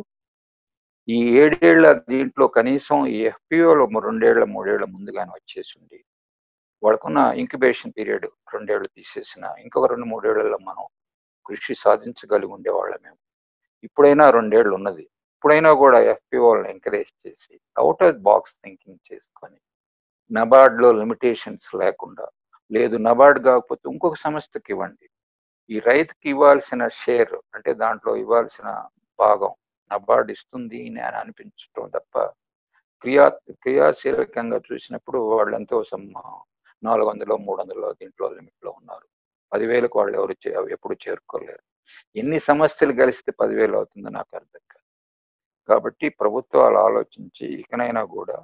ఈ ఏడేళ్ల దీంట్లో కనీసం ఈ ఎఫ్పిఓలో రెండేళ్ల మూడేళ్ల ముందుగానే వచ్చేసి ఉండి వాళ్ళకున్న ఇంక్యుబేషన్ పీరియడ్ రెండేళ్లు తీసేసిన ఇంకొక రెండు మూడేళ్లలో మనం కృషి సాధించగలిగి ఉండేవాళ్ళం మేము ఇప్పుడైనా రెండేళ్లు ఉన్నది ఇప్పుడైనా కూడా ఎఫ్పిఓలను ఎంకరేజ్ చేసి అవుట్ ఆఫ్ బాక్స్ థింకింగ్ చేసుకొని నబార్డ్లో లిమిటేషన్స్ లేకుండా లేదు నబార్డ్ కాకపోతే ఇంకొక సంస్థకి ఇవ్వండి ఈ రైతుకి ఇవ్వాల్సిన షేర్ అంటే దాంట్లో ఇవ్వాల్సిన భాగం నబార్డ్ ఇస్తుంది అని అనిపించడం తప్ప క్రియా క్రియాశీలకంగా చూసినప్పుడు వాళ్ళు ఎంతో నాలుగు వందలు మూడు వందలు దీంట్లో లిమిట్లో ఉన్నారు పదివేలకు వాళ్ళు ఎవరు ఎప్పుడు చేరుకోలేరు ఎన్ని సమస్యలు కలిస్తే పదివేలు అవుతుందో నాకు అర్థం కాదు కాబట్టి ప్రభుత్వాలు ఆలోచించి ఇకనైనా కూడా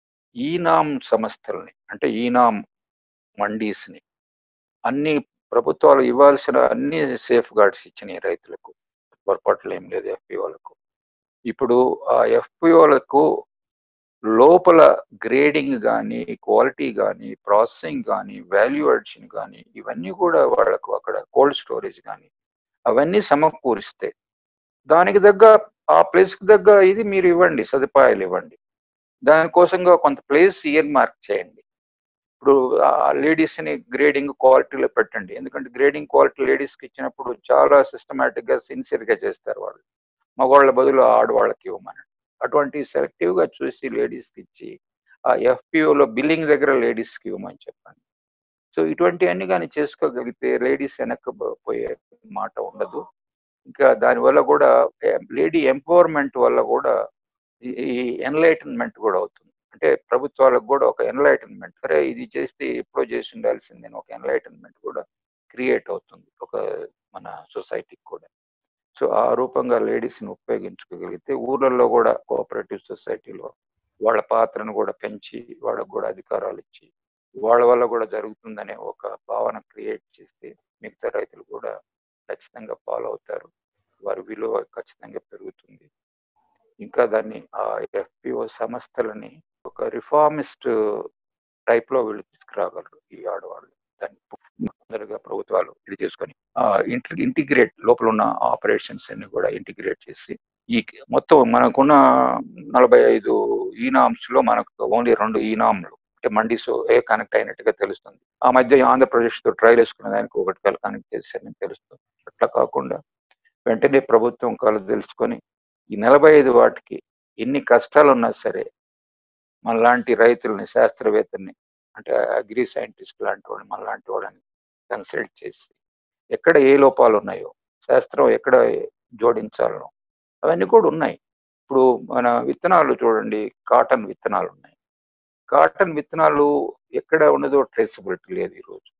ఈనామ్ సంస్థల్ని అంటే ఈనామ్ మండీస్ని అన్ని ప్రభుత్వాలు ఇవ్వాల్సిన అన్ని సేఫ్ గార్డ్స్ ఇచ్చినాయి రైతులకు పొరపాట్లు ఏం లేదు ఎఫ్పిఓలకు ఇప్పుడు ఆ ఎఫ్పిఓలకు లోపల గ్రేడింగ్ కానీ క్వాలిటీ కానీ ప్రాసెసింగ్ కానీ వాల్యూ అడిషన్ కానీ ఇవన్నీ కూడా వాళ్ళకు అక్కడ కోల్డ్ స్టోరేజ్ కానీ అవన్నీ సమకూరిస్తే దానికి తగ్గ ఆ ప్లేస్కి తగ్గ ఇది మీరు ఇవ్వండి సదుపాయాలు ఇవ్వండి దానికోసంగా కొంత ప్లేస్ ఇయర్ మార్క్ చేయండి ఇప్పుడు లేడీస్ని గ్రేడింగ్ క్వాలిటీలో పెట్టండి ఎందుకంటే గ్రేడింగ్ క్వాలిటీ లేడీస్కి ఇచ్చినప్పుడు చాలా సిస్టమేటిక్గా సిన్సియర్గా చేస్తారు వాళ్ళు మగవాళ్ళ బదులు ఆడవాళ్ళకి ఇవ్వమని అటువంటి సెలెక్టివ్గా చూసి లేడీస్కి ఇచ్చి ఆ ఎఫ్పిఓలో బిల్లింగ్ దగ్గర లేడీస్కి ఇవ్వమని చెప్పండి సో ఇటువంటివన్నీ కానీ చేసుకోగలిగితే లేడీస్ వెనక్కిపోయే మాట ఉండదు ఇంకా దానివల్ల కూడా లేడీ ఎంపవర్మెంట్ వల్ల కూడా ఈ ఎన్లైటన్మెంట్ కూడా అవుతుంది అంటే ప్రభుత్వాలకు కూడా ఒక ఎన్లైటన్మెంట్ అరే ఇది చేస్తే ఎప్పుడో చేసి ఉండాల్సిందని ఒక ఎన్లైటన్మెంట్ కూడా క్రియేట్ అవుతుంది ఒక మన సొసైటీకి కూడా సో ఆ రూపంగా లేడీస్ని ఉపయోగించుకోగలిగితే ఊర్లలో కూడా కోఆపరేటివ్ సొసైటీలో వాళ్ళ పాత్రను కూడా పెంచి వాళ్ళకు కూడా అధికారాలు ఇచ్చి వాళ్ళ వల్ల కూడా జరుగుతుందనే ఒక భావన క్రియేట్ చేస్తే మిగతా రైతులు కూడా ఖచ్చితంగా ఫాలో అవుతారు వారి విలువ ఖచ్చితంగా పెరుగుతుంది ఇంకా దాన్ని ఆ ఎఫ్పిఓ సంస్థలని ఒక రిఫార్మిస్ట్ టైప్ లో వీళ్ళు తీసుకురాగలరు ఈ ఆడవాళ్ళు దాన్ని తొందరగా ప్రభుత్వాలు ఇది చేసుకొని ఇంటిగ్రేట్ లోపల ఉన్న ఆపరేషన్స్ అన్ని కూడా ఇంటిగ్రేట్ చేసి ఈ మొత్తం మనకున్న నలభై ఐదు ఈనామ్స్ లో మనకు ఓన్లీ రెండు ఈనాంలు అంటే మండీస్ ఏ కనెక్ట్ అయినట్టుగా తెలుస్తుంది ఆ మధ్య ఆంధ్రప్రదేశ్ తో ట్రయల్ వేసుకునే దానికి ఒకటి కనెక్ట్ చేశారని తెలుస్తుంది అట్లా కాకుండా వెంటనే ప్రభుత్వం కలు తెలుసుకొని ఈ నలభై ఐదు వాటికి ఎన్ని కష్టాలు ఉన్నా సరే మనలాంటి రైతులని శాస్త్రవేత్తల్ని అంటే అగ్రి సైంటిస్ట్ లాంటి వాళ్ళని మనలాంటి వాళ్ళని కన్సల్ట్ చేసి ఎక్కడ ఏ లోపాలు ఉన్నాయో శాస్త్రం ఎక్కడ జోడించాలనో అవన్నీ కూడా ఉన్నాయి ఇప్పుడు మన విత్తనాలు చూడండి కాటన్ విత్తనాలు ఉన్నాయి కాటన్ విత్తనాలు ఎక్కడ ఉన్నదో ట్రేసబిలిటీ లేదు ఈరోజు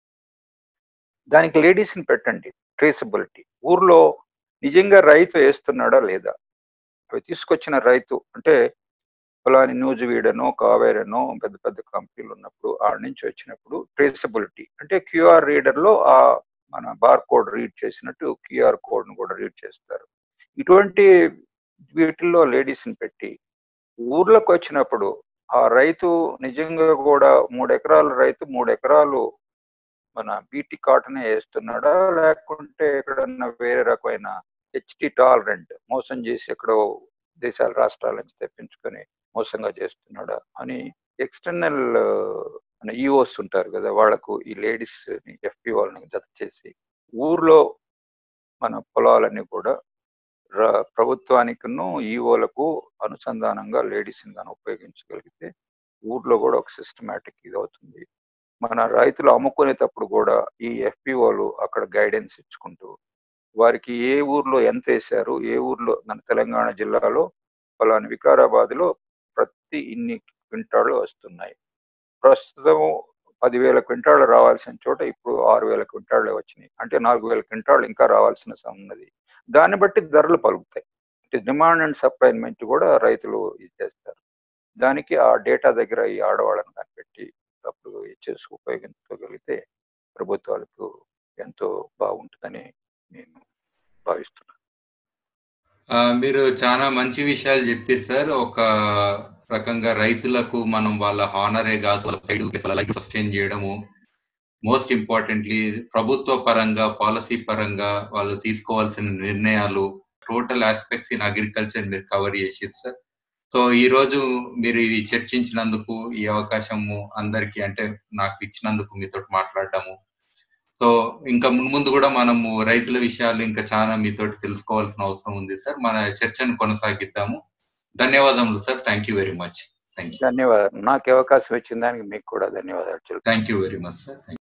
దానికి లేడీస్ని పెట్టండి ట్రేసబిలిటీ ఊర్లో నిజంగా రైతు వేస్తున్నాడా లేదా అవి తీసుకొచ్చిన రైతు అంటే ఫలాని న్యూజ్ వీడనో కావేరనో పెద్ద పెద్ద కంపెనీలు ఉన్నప్పుడు ఆడ నుంచి వచ్చినప్పుడు ట్రేసబిలిటీ అంటే క్యూఆర్ రీడర్లో ఆ మన బార్ కోడ్ రీడ్ చేసినట్టు క్యూఆర్ కోడ్ను కూడా రీడ్ చేస్తారు ఇటువంటి వీటిల్లో లేడీస్ని పెట్టి ఊర్లోకి వచ్చినప్పుడు ఆ రైతు నిజంగా కూడా మూడు ఎకరాల రైతు మూడు ఎకరాలు మన బీటీ కాటనే వేస్తున్నాడా లేకుంటే ఎక్కడన్నా వేరే రకమైన హెచ్టి టాలరెంట్ మోసం చేసి ఎక్కడో దేశాల రాష్ట్రాల నుంచి తెప్పించుకొని మోసంగా చేస్తున్నాడా అని ఎక్స్టర్నల్ మన ఈఓస్ ఉంటారు కదా వాళ్లకు ఈ లేడీస్ ఎఫ్పి వాళ్ళని జత చేసి ఊర్లో మన పొలాలన్నీ కూడా ప్రభుత్వానికిను ఈఓలకు అనుసంధానంగా లేడీస్ని కానీ ఉపయోగించగలిగితే ఊర్లో కూడా ఒక సిస్టమేటిక్ ఇది అవుతుంది మన రైతులు అమ్ముకునేటప్పుడు కూడా ఈ ఎఫ్పిఓలు అక్కడ గైడెన్స్ ఇచ్చుకుంటూ వారికి ఏ ఊర్లో ఎంత వేశారు ఏ ఊర్లో మన తెలంగాణ జిల్లాలో ఫలాని వికారాబాద్లో ప్రతి ఇన్ని క్వింటాళ్ళు వస్తున్నాయి ప్రస్తుతం పదివేల క్వింటాళ్ళు రావాల్సిన చోట ఇప్పుడు ఆరు వేల క్వింటాళ్ళే వచ్చినాయి అంటే నాలుగు వేల క్వింటాళ్ళు ఇంకా రావాల్సిన ఉన్నది దాన్ని బట్టి ధరలు పలుకుతాయి అంటే డిమాండ్ అండ్ సప్లైమెంట్ కూడా రైతులు ఇది చేస్తారు దానికి ఆ డేటా దగ్గర ఈ ఆడవాళ్ళని కనిపెట్టి అప్పుడు చేసి ఉపయోగించగలిగితే ప్రభుత్వాలకు ఎంతో బాగుంటుందని నేను భావిస్తున్నాను ఆ, మీరు చాలా మంచి విషయాలు చెప్పారు సార్ ఒక రకంగా రైతులకు మనం వాళ్ళ హానరే కాదు వాళ్ళ లైఫ్ సస్టైన్ చేయడము మోస్ట్ ఇంపార్టెంట్లీ ప్రభుత్వ పరంగా పాలసీ పరంగా వాళ్ళు తీసుకోవాల్సిన నిర్ణయాలు టోటల్ ఆస్పెక్ట్స్ ఇన్ అగ్రికల్చర్ మీరు కవర్ చేసారు సార్ సో ఈ రోజు మీరు ఇవి చర్చించినందుకు ఈ అవకాశము అందరికీ అంటే నాకు ఇచ్చినందుకు మీతో మాట్లాడడము సో ఇంకా ముందు కూడా మనము రైతుల విషయాలు ఇంకా చాలా మీతోటి తెలుసుకోవాల్సిన అవసరం ఉంది సార్ మన చర్చను కొనసాగిద్దాము ధన్యవాదములు sir thank you very much thank you ధన్యవాదాలు నాకు అవకాశం ఇచ్చిన దానికి మీకు కూడా ధన్యవాదాలు thank you very much sir